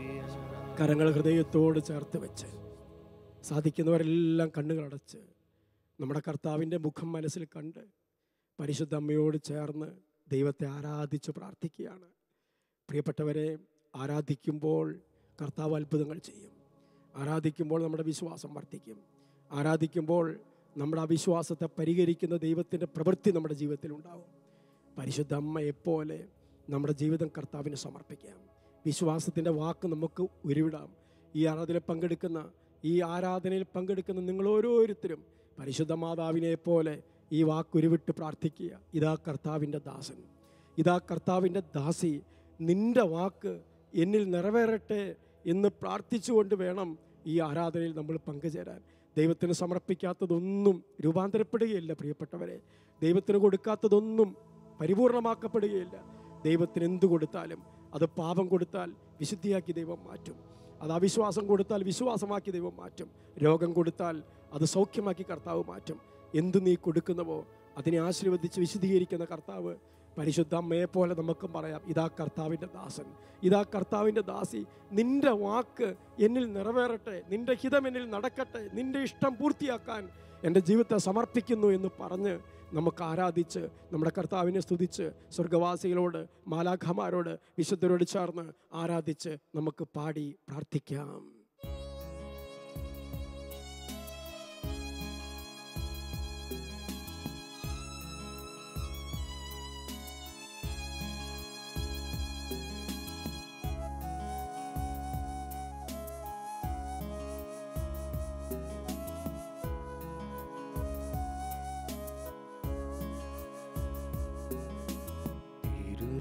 കരങ്ങൾ ഹൃദയത്തോട് ചേർത്ത് വെച്ച് സാധിക്കുന്നവരെല്ലാം കണ്ണുകൾ അടച്ച് നമ്മുടെ കർത്താവിൻ്റെ മുഖം മനസ്സിൽ കണ്ട് പരിശുദ്ധ അമ്മയോട് ചേർന്ന് ദൈവത്തെ ആരാധിച്ച് പ്രാർത്ഥിക്കുകയാണ് പ്രിയപ്പെട്ടവരെ ആരാധിക്കുമ്പോൾ കർത്താവ് അത്ഭുതങ്ങൾ ചെയ്യും ആരാധിക്കുമ്പോൾ നമ്മുടെ വിശ്വാസം വർദ്ധിക്കും ആരാധിക്കുമ്പോൾ നമ്മുടെ അവിശ്വാസത്തെ പരിഹരിക്കുന്ന ദൈവത്തിൻ്റെ പ്രവൃത്തി നമ്മുടെ ജീവിതത്തിൽ ഉണ്ടാവും പരിശുദ്ധ അമ്മയെപ്പോലെ നമ്മുടെ ജീവിതം കർത്താവിന് സമർപ്പിക്കാം വിശ്വാസത്തിൻ്റെ വാക്ക് നമുക്ക് ഉരുവിടാം ഈ ആരാധനയിൽ പങ്കെടുക്കുന്ന ഈ ആരാധനയിൽ പങ്കെടുക്കുന്ന നിങ്ങൾ ഓരോരുത്തരും പരിശുദ്ധ മാതാവിനെ പോലെ ഈ വാക്ക് ഉരുവിട്ട് പ്രാർത്ഥിക്കുക ഇതാ കർത്താവിൻ്റെ ദാസൻ ഇതാ കർത്താവിൻ്റെ ദാസി നിന്റെ വാക്ക് എന്നിൽ നിറവേറട്ടെ എന്ന് പ്രാർത്ഥിച്ചുകൊണ്ട് വേണം ഈ ആരാധനയിൽ നമ്മൾ പങ്കുചേരാൻ ദൈവത്തിന് സമർപ്പിക്കാത്തതൊന്നും രൂപാന്തരപ്പെടുകയില്ല പ്രിയപ്പെട്ടവരെ ദൈവത്തിന് കൊടുക്കാത്തതൊന്നും പരിപൂർണമാക്കപ്പെടുകയില്ല ദൈവത്തിന് എന്തു കൊടുത്താലും അത് പാപം കൊടുത്താൽ വിശുദ്ധിയാക്കി ദൈവം മാറ്റും അത് അവിശ്വാസം കൊടുത്താൽ വിശ്വാസമാക്കി ദൈവം മാറ്റും രോഗം കൊടുത്താൽ അത് സൗഖ്യമാക്കി കർത്താവ് മാറ്റും എന്തു നീ കൊടുക്കുന്നുവോ അതിനെ ആശീർവദിച്ച് വിശദീകരിക്കുന്ന കർത്താവ് പരിശുദ്ധ അമ്മയെ പോലെ നമുക്കും പറയാം ഇതാ കർത്താവിൻ്റെ ദാസൻ ഇതാ കർത്താവിൻ്റെ ദാസി നിന്റെ വാക്ക് എന്നിൽ നിറവേറട്ടെ നിന്റെ ഹിതം എന്നിൽ നടക്കട്ടെ നിന്റെ ഇഷ്ടം പൂർത്തിയാക്കാൻ എൻ്റെ ജീവിതത്തെ സമർപ്പിക്കുന്നു എന്ന് പറഞ്ഞ് നമുക്ക് ആരാധിച്ച് നമ്മുടെ കർത്താവിനെ സ്തുതിച്ച് സ്വർഗവാസികളോട് മാലാഖമാരോട് വിശുദ്ധരോട് ചേർന്ന് ആരാധിച്ച് നമുക്ക് പാടി പ്രാർത്ഥിക്കാം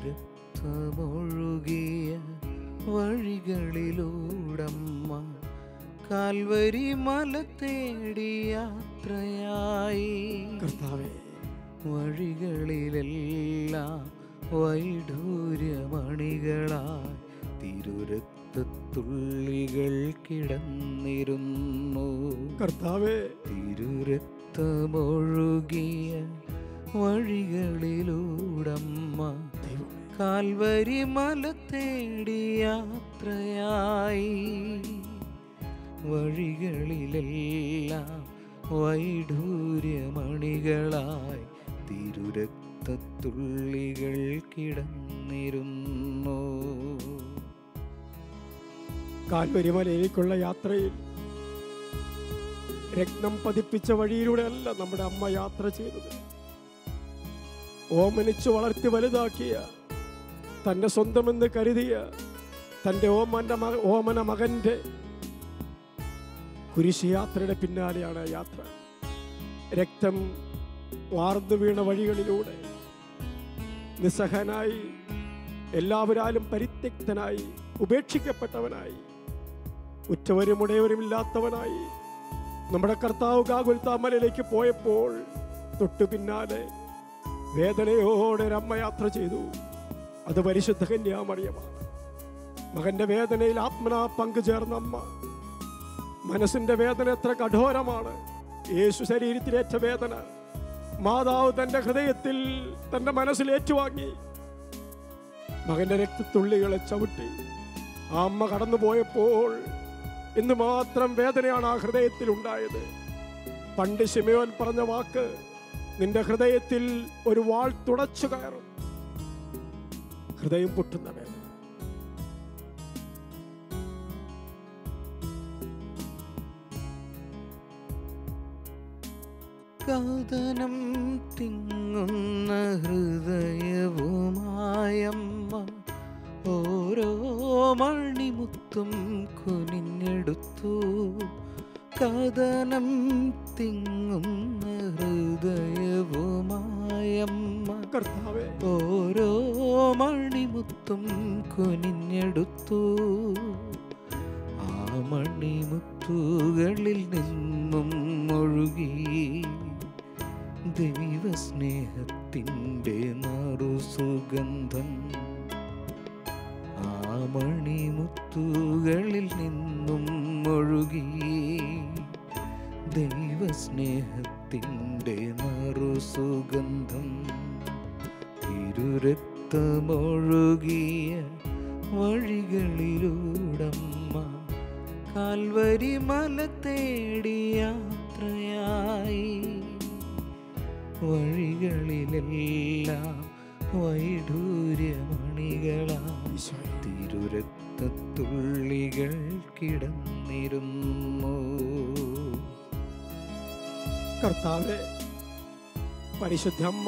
തിരുരക്തമൊഴുകിയ വഴികളിലൂടമ്മ കാൽവരി മല തേടി യാത്രയായി കർത്താവേ വഴികളിലെല്ലാം വൈഡൂര്യമണികളായി തിരുരക്തത്തുള്ളികൾ കിടന്നിരുന്നു കർത്താവേ തിരുരക്തമൊഴുകിയ വഴികളിലൂടമ്മ ദൈവമേ കാൽവരി മല തേടി യാത്രയായി വഴികളിലെല്ലാം വൈഡൂര്യമണികളായി തിരുരക്തത്തുള്ളികൾ കിടന്നിരുന്നു കാൽവരിമലയിലേക്കുള്ള യാത്രയിൽ രത്നം പതിപ്പിച്ച വഴിയിലൂടെയല്ല നമ്മുടെ അമ്മ യാത്ര ചെയ്തത് ഓമനിച്ച് വളർത്തി വലുതാക്കിയ തൻ്റെ സ്വന്തമെന്ന് കരുതിയ തൻ്റെ ഓമന്റെ മക ഓമന മകൻ്റെ കുരിശ് യാത്രയുടെ പിന്നാലെയാണ് ആ യാത്ര രക്തം വാർന്നു വീണ വഴികളിലൂടെ നിസ്സഹനായി എല്ലാവരാലും പരിത്യക്തനായി ഉപേക്ഷിക്കപ്പെട്ടവനായി ഉറ്റവരും ഉടയവരുമില്ലാത്തവനായി നമ്മുടെ കർത്താവ് കാകുൽത്താമലയിലേക്ക് പോയപ്പോൾ തൊട്ടു പിന്നാലെ വേദനയോടെ ഒരു അമ്മ യാത്ര ചെയ്തു അത് പരിശുദ്ധ കന്യാമറിയമാണ് മകന്റെ വേദനയിൽ ആത്മനാ പങ്കുചേർന്ന അമ്മ മനസ്സിന്റെ വേദന എത്ര കഠോരമാണ് യേശു ശരീരത്തിലേറ്റ വേദന മാതാവ് തന്റെ ഹൃദയത്തിൽ തന്റെ മനസ്സിൽ ഏറ്റുവാങ്ങി മകന്റെ രക്തത്തുള്ളികളെ ചവിട്ടി ആ അമ്മ കടന്നുപോയപ്പോൾ ഇന്ന് മാത്രം വേദനയാണ് ആ ഹൃദയത്തിൽ ഉണ്ടായത് പണ്ട് ശിമയോൻ പറഞ്ഞ വാക്ക് നിന്റെ ഹൃദയത്തിൽ ഒരു വാൾ തുടച്ചു കയറും ഹൃദയം പൊട്ടുന്ന വേദന കഥനം തിങ്ങുന്ന ഹൃദയവുമായമ്മ ഓരോ മണിമുത്തും കുനിഞ്ഞെടുത്തു കഥനം തിങ്ങുന്ന ഹൃദയവുമായമ്മ കർത്താവേ ഓരോ മണിമുത്തും കുനിഞ്ഞെടുത്തു ആ മണിമുത്തുകളിൽ നിന്നും ഒഴുകി ദൈവസ്നേഹത്തിൻ്റെ നറുസുഗന്ധം ആ മണിമുത്തുകളിൽ നിന്നും ഒഴുകി ദൈവസ്നേഹത്തിൻ്റെ നറുസുഗന്ധം തിരുരക്തമൊഴുകിയ വഴികളിലൂടമ്മ കാൽവരി മല തേടി യാത്രയായി വഴികളിലെല്ലാം വൈഡൂര്യമണികളായി ഈശോയെ. തിരുരക്തത്തുള്ളികൾ കിടന്നിരുന്നു കർത്താവെ പരിശുദ്ധ അമ്മ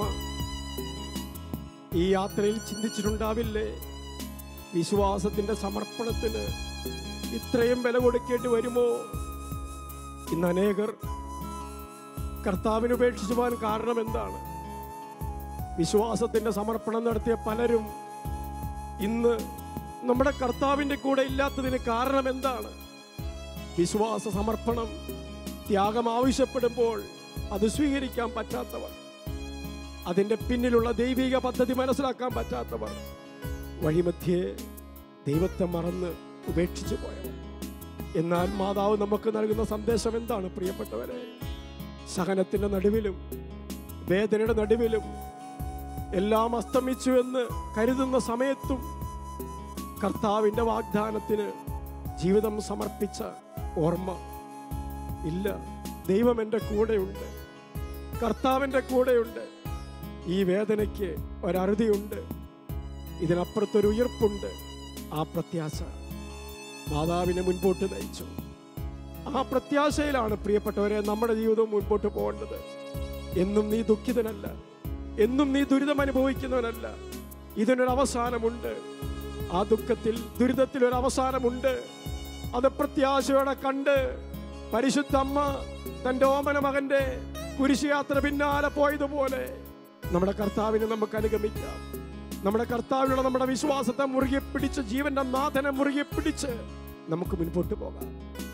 ഈ യാത്രയിൽ ചിന്തിച്ചിട്ടുണ്ടാവില്ലേ വിശ്വാസത്തിന്റെ സമർപ്പണത്തിന് ഇത്രയും വില കൊടുക്കേണ്ടി വരുമോ ഇന്ന് അനേകർ കർത്താവിന് ഉപേക്ഷിച്ചു പോകാൻ കാരണം എന്താണ് വിശ്വാസത്തിന്റെ സമർപ്പണം നടത്തിയ പലരും ഇന്ന് നമ്മുടെ കർത്താവിന്റെ കൂടെ ഇല്ലാത്തതിന് കാരണം എന്താണ് വിശ്വാസ സമർപ്പണം ത്യാഗം ആവശ്യപ്പെടുമ്പോൾ അത് സ്വീകരിക്കാൻ പറ്റാത്തവർ അതിൻ്റെ പിന്നിലുള്ള ദൈവിക പദ്ധതി മനസ്സിലാക്കാൻ പറ്റാത്തവർ വഴിമധ്യേ ദൈവത്തെ മറന്ന് ഉപേക്ഷിച്ചു പോയവർ എന്നാൽ മാതാവ് നമുക്ക് നൽകുന്ന സന്ദേശം എന്താണ് പ്രിയപ്പെട്ടവരെ സഹനത്തിൻ്റെ നടുവിലും വേദനയുടെ നടുവിലും എല്ലാം അസ്തമിച്ചു എന്ന് കരുതുന്ന സമയത്തും കർത്താവിൻ്റെ വാഗ്ദാനത്തിന് ജീവിതം സമർപ്പിച്ച ഓർമ്മ ഇല്ല ദൈവം എൻ്റെ കൂടെയുണ്ട് കർത്താവിൻ്റെ കൂടെയുണ്ട് ഈ വേദനയ്ക്ക് ഒരറുതിയുണ്ട് ഇതിനപ്പുറത്തൊരു ഉയർപ്പുണ്ട് ആ പ്രത്യാശ മാതാവിനെ മുൻപോട്ട് നയിച്ചു ആ പ്രത്യാശയിലാണ് പ്രിയപ്പെട്ടവരെ നമ്മുടെ ജീവിതവും മുൻപോട്ട് പോകേണ്ടത് എന്നും നീ ദുഃഖിതനല്ല എന്നും നീ ദുരിതം അനുഭവിക്കുന്നവനല്ല ഇതിനൊരു അവസാനമുണ്ട് ആ ദുഃഖത്തിൽ ദുരിതത്തിൽ ഒരു അവസാനമുണ്ട് അത് പ്രത്യാശയോടെ കണ്ട് പരിശുദ്ധ അമ്മ തന്റെ ഓമന മകന്റെ കുരിശുയാത്ര പിന്നാലെ പോയതുപോലെ നമ്മുടെ കർത്താവിനെ നമുക്ക് അനുഗമിക്കാം നമ്മുടെ കർത്താവിനുള്ള നമ്മുടെ വിശ്വാസത്തെ മുറുകെ പിടിച്ച് ജീവന്റെ നാഥനെ മുറുകെ പിടിച്ച് നമുക്ക് മുൻപോട്ട് പോകാം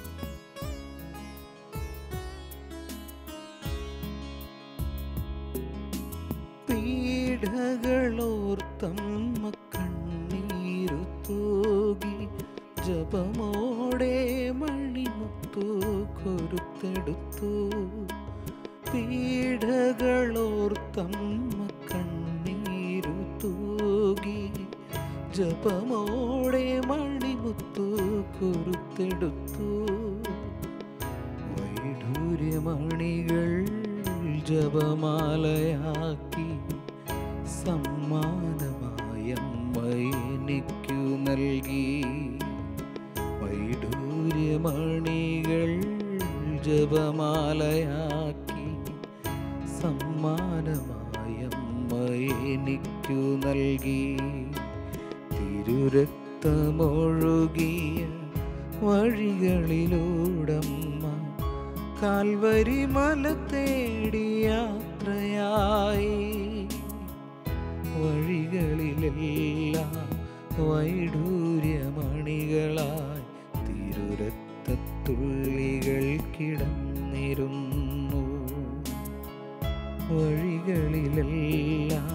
പീഡകളോർത്തമ്മ കണ്ണീരു തൂകി ജപമോടെ മണിമുത്തു കൊരുത്തെടുത്തു പീഡകളോർത്തമ്മ കണ്ണീരു തൂകി ജപമോടെ മണിമുത്തു കൊരുത്തെടുത്തു വൈഡൂര്യമണികൾ ജപമാലയാക്കി സമ്മാനമായമ്മ എനിക്കു നൽകി വൈഡൂര്യമണികൾ ജപമാലയാക്കി സമ്മാനമായമ്മ എനിക്കു നൽകി തിരുരക്തമൊഴുകിയ വഴികളിലൂടമ്മ കാൽവരി മല തേടി യാത്രയായി വഴികളിലെല്ലാം വൈഡൂര്യമണികളായി തിരുരക്തത്തുള്ളികൾ കിടന്നിരുന്നു വഴികളിലെല്ലാം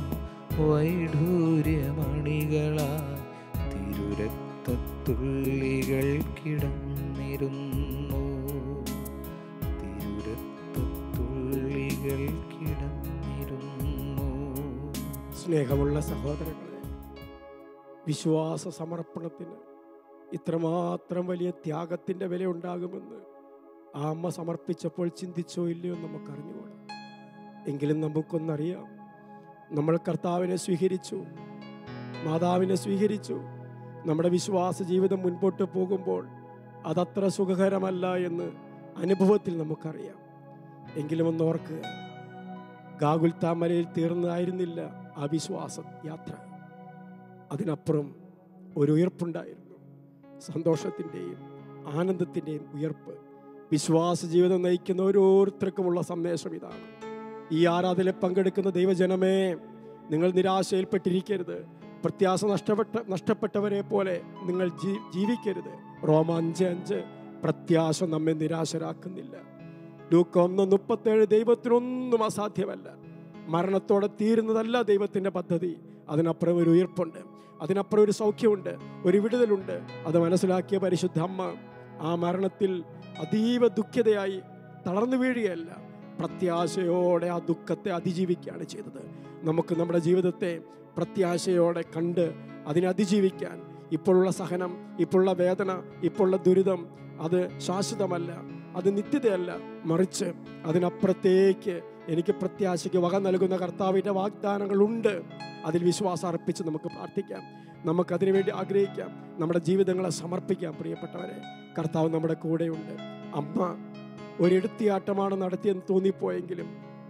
വൈഡൂര്യമണികളായി തിരുരക്തത്തുള്ളികൾ കിടന്നിരുന്നു തിരുരക്തത്തുള്ളികൾ കിടന്നിരുന്നു സ്നേഹമുള്ള സഹോദരങ്ങളെ വിശ്വാസ സമർപ്പണത്തിന് ഇത്രമാത്രം വലിയ ത്യാഗത്തിന്റെ വില ഉണ്ടാകുമെന്ന് ആ അമ്മ സമർപ്പിച്ചപ്പോൾ ചിന്തിച്ചോ ഇല്ലയോ എന്ന് നമുക്കറിഞ്ഞുകൂടാ എങ്കിലും നമുക്കൊന്നറിയാം നമ്മൾ കർത്താവിനെ സ്വീകരിച്ചു മാതാവിനെ സ്വീകരിച്ചു നമ്മുടെ വിശ്വാസ ജീവിതം മുൻപോട്ട് പോകുമ്പോൾ അതത്ര സുഖകരമല്ല എന്ന് അനുഭവത്തിൽ നമുക്കറിയാം എങ്കിലും ഒന്ന് ഓർക്കുക ഗാഗുൽത്താമലയിൽ തീർന്നതായിരുന്നില്ല ആ വിശ്വാസ യാത്ര അതിനപ്പുറം ഒരു ഉയർപ്പുണ്ടായിരുന്നു സന്തോഷത്തിൻ്റെയും ആനന്ദത്തിൻ്റെയും ഉയർപ്പ് വിശ്വാസ ജീവിതം നയിക്കുന്ന ഓരോരുത്തർക്കുമുള്ള സന്ദേശം ഇതാണ് ഈ ആരാധനയിൽ പങ്കെടുക്കുന്ന ദൈവജനമേ നിങ്ങൾ നിരാശയിൽപ്പെട്ടിരിക്കരുത് പ്രത്യാശ നഷ്ടപ്പെട്ട നഷ്ടപ്പെട്ടവരെ പോലെ നിങ്ങൾ ജീ- ജീവിക്കരുത് റോമ അഞ്ച് അഞ്ച് പ്രത്യാശ നമ്മെ നിരാശരാക്കുന്നില്ല ലൂക്ക ഒന്ന് മുപ്പത്തേഴ് ദൈവത്തിനൊന്നും അസാധ്യമല്ല മരണത്തോടെ തീരുന്നതല്ല ദൈവത്തിൻ്റെ പദ്ധതി അതിനപ്പുറം ഒരു ഉയർപ്പുണ്ട് അതിനപ്പുറം ഒരു സൗഖ്യമുണ്ട് ഒരു വിടുതലുണ്ട് അത് മനസ്സിലാക്കിയ പരിശുദ്ധ അമ്മ ആ മരണത്തിൽ അതീവ ദുഃഖിതയായി തളർന്നു വീഴുകയല്ല പ്രത്യാശയോടെ ആ ദുഃഖത്തെ അതിജീവിക്കുകയാണ് ചെയ്തത് നമുക്ക് നമ്മുടെ ജീവിതത്തെ പ്രത്യാശയോടെ കണ്ട് അതിനെ അതിജീവിക്കാൻ ഇപ്പോഴുള്ള സഹനം ഇപ്പോഴുള്ള വേദന ഇപ്പോഴുള്ള ദുരിതം അത് ശാശ്വതമല്ല അത് നിത്യതയല്ല മറിച്ച് അതിനപ്പുറത്തേക്ക് എനിക്ക് പ്രത്യാശയ്ക്ക് വക നൽകുന്ന കർത്താവിൻ്റെ വാഗ്ദാനങ്ങളുണ്ട് അതിൽ വിശ്വാസം അർപ്പിച്ച് നമുക്ക് പ്രാർത്ഥിക്കാം നമുക്ക് അതിനുവേണ്ടി ആഗ്രഹിക്കാം നമ്മുടെ ജീവിതങ്ങളെ സമർപ്പിക്കാം പ്രിയപ്പെട്ടവരെ കർത്താവ് നമ്മുടെ കൂടെയുണ്ട് അമ്മ ഒരെടുത്തിയാട്ടമാണ് നടത്തിയെന്ന് തോന്നിപ്പോയെങ്കിലും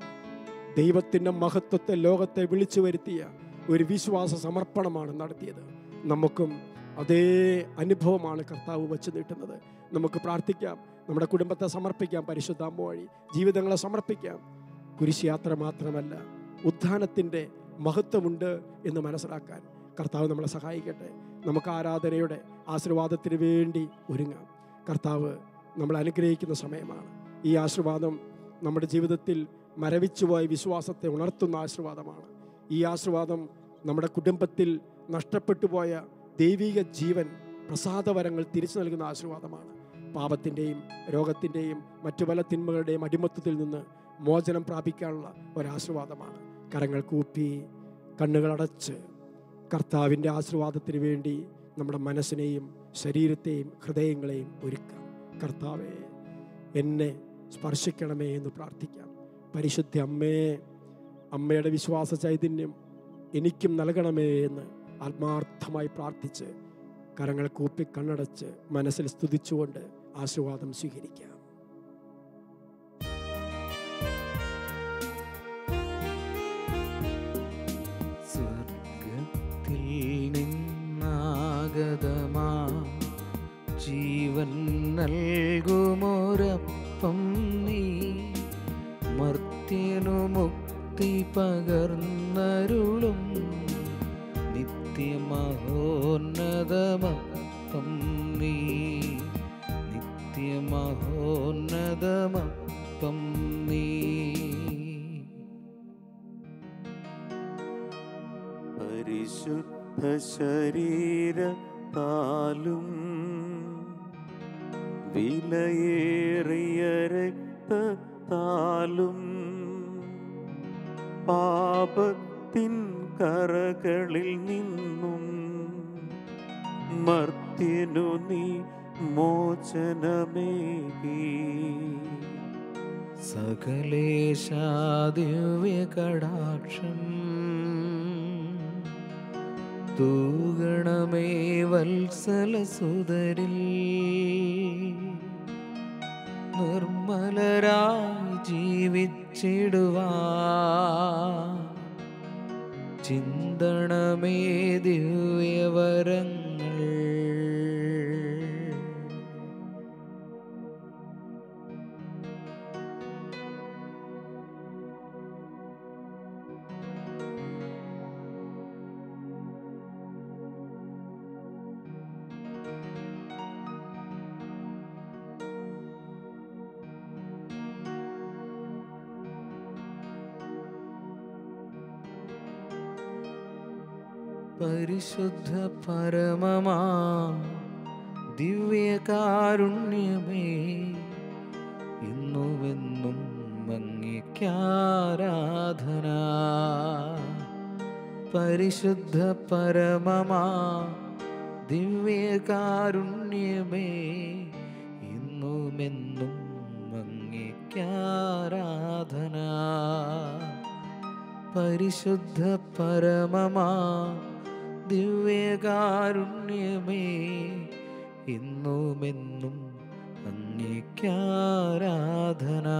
ദൈവത്തിൻ്റെ മഹത്വത്തെ ലോകത്തെ വിളിച്ചു വരുത്തിയ ഒരു വിശ്വാസ സമർപ്പണമാണ് നടത്തിയത് നമുക്കും അതേ അനുഭവമാണ് കർത്താവ് വച്ചു നീട്ടുന്നത് നമുക്ക് പ്രാർത്ഥിക്കാം നമ്മുടെ കുടുംബത്തെ സമർപ്പിക്കാം പരിശുദ്ധാമ്പ വഴി ജീവിതങ്ങളെ സമർപ്പിക്കാം കുരിശയാത്ര മാത്രമല്ല ഉത്ഥാനത്തിൻ്റെ മഹത്വമുണ്ട് എന്ന് മനസ്സിലാക്കാൻ കർത്താവ് നമ്മളെ സഹായിക്കട്ടെ നമുക്ക് ആരാധനയുടെ ആശീർവാദത്തിന് വേണ്ടി ഒരുങ്ങാം കർത്താവ് നമ്മൾ അനുഗ്രഹിക്കുന്ന സമയമാണ് ഈ ആശീർവാദം നമ്മുടെ ജീവിതത്തിൽ മരവിച്ചുപോയ വിശ്വാസത്തെ ഉണർത്തുന്ന ആശീർവാദമാണ് ഈ ആശീർവാദം നമ്മുടെ കുടുംബത്തിൽ നഷ്ടപ്പെട്ടു പോയ ദൈവിക ജീവൻ പ്രസാദവരങ്ങൾ തിരിച്ചു നൽകുന്ന ആശീർവാദമാണ് പാപത്തിൻ്റെയും രോഗത്തിൻ്റെയും മറ്റു പല തിന്മകളുടെയും അടിമത്തത്തിൽ നിന്ന് മോചനം പ്രാപിക്കാനുള്ള ഒരാശീർവാദമാണ് കരങ്ങൾ കൂപ്പി കണ്ണുകളടച്ച് കർത്താവിൻ്റെ ആശീർവാദത്തിന് വേണ്ടി നമ്മുടെ മനസ്സിനെയും ശരീരത്തെയും ഹൃദയങ്ങളെയും ഒരുക്കാം കർത്താവെ എന്നെ സ്പർശിക്കണമേ എന്ന് പ്രാർത്ഥിക്കാം പരിശുദ്ധ അമ്മേ അമ്മയുടെ വിശ്വാസ ചൈതന്യം എനിക്കും നൽകണമേ എന്ന് ആത്മാർത്ഥമായി പ്രാർത്ഥിച്ച് കരങ്ങൾ കൂപ്പി കണ്ണടച്ച് മനസ്സിൽ സ്തുതിച്ചുകൊണ്ട് ആശീർവാദം സ്വീകരിക്കാം സ്വർഗത്തിൽ നിന്നാഗതമാ ജീവൻ നൽകുമൊരപ്പം നീ മർത്യനു മുക്തി പകർന്നരുളും നിൻ നിത്യമഹോന്നതമപ്പം നീ നിത്യമഹോന്നതമപ്പം നീ പരിശുദ്ധ ശരീര താലും വിലയേറിയ രക്തത്താലും പാപത്തിൻ കറകളിൽ നിന്നും മർത്യനു നീ മോചനമേകി സകലേശാദിവ്യകടാക്ഷം തൂഗണമേ വത്സലസുതരിൽ നിർമ്മലരായി ജീവിച്ചിടുവാ ചിന്തണമേ ദിവ്യവരങ്ങൾ പരിശുദ്ധ പരമമാ ദിവ്യകാരുണ്യമേ ഇന്നുമെന്നും മങ്ങിക്കാരാധന പരിശുദ്ധ പരമമാ ദിവ്യകാരുണ്യമേ ഇന്നുമെന്നും മങ്ങിക്കാരാധന പരിശുദ്ധ പരമമാ ദിവ്യകാരുണ്യമേ ഇന്നുമെന്നും അങ്ങേക്കാരാധന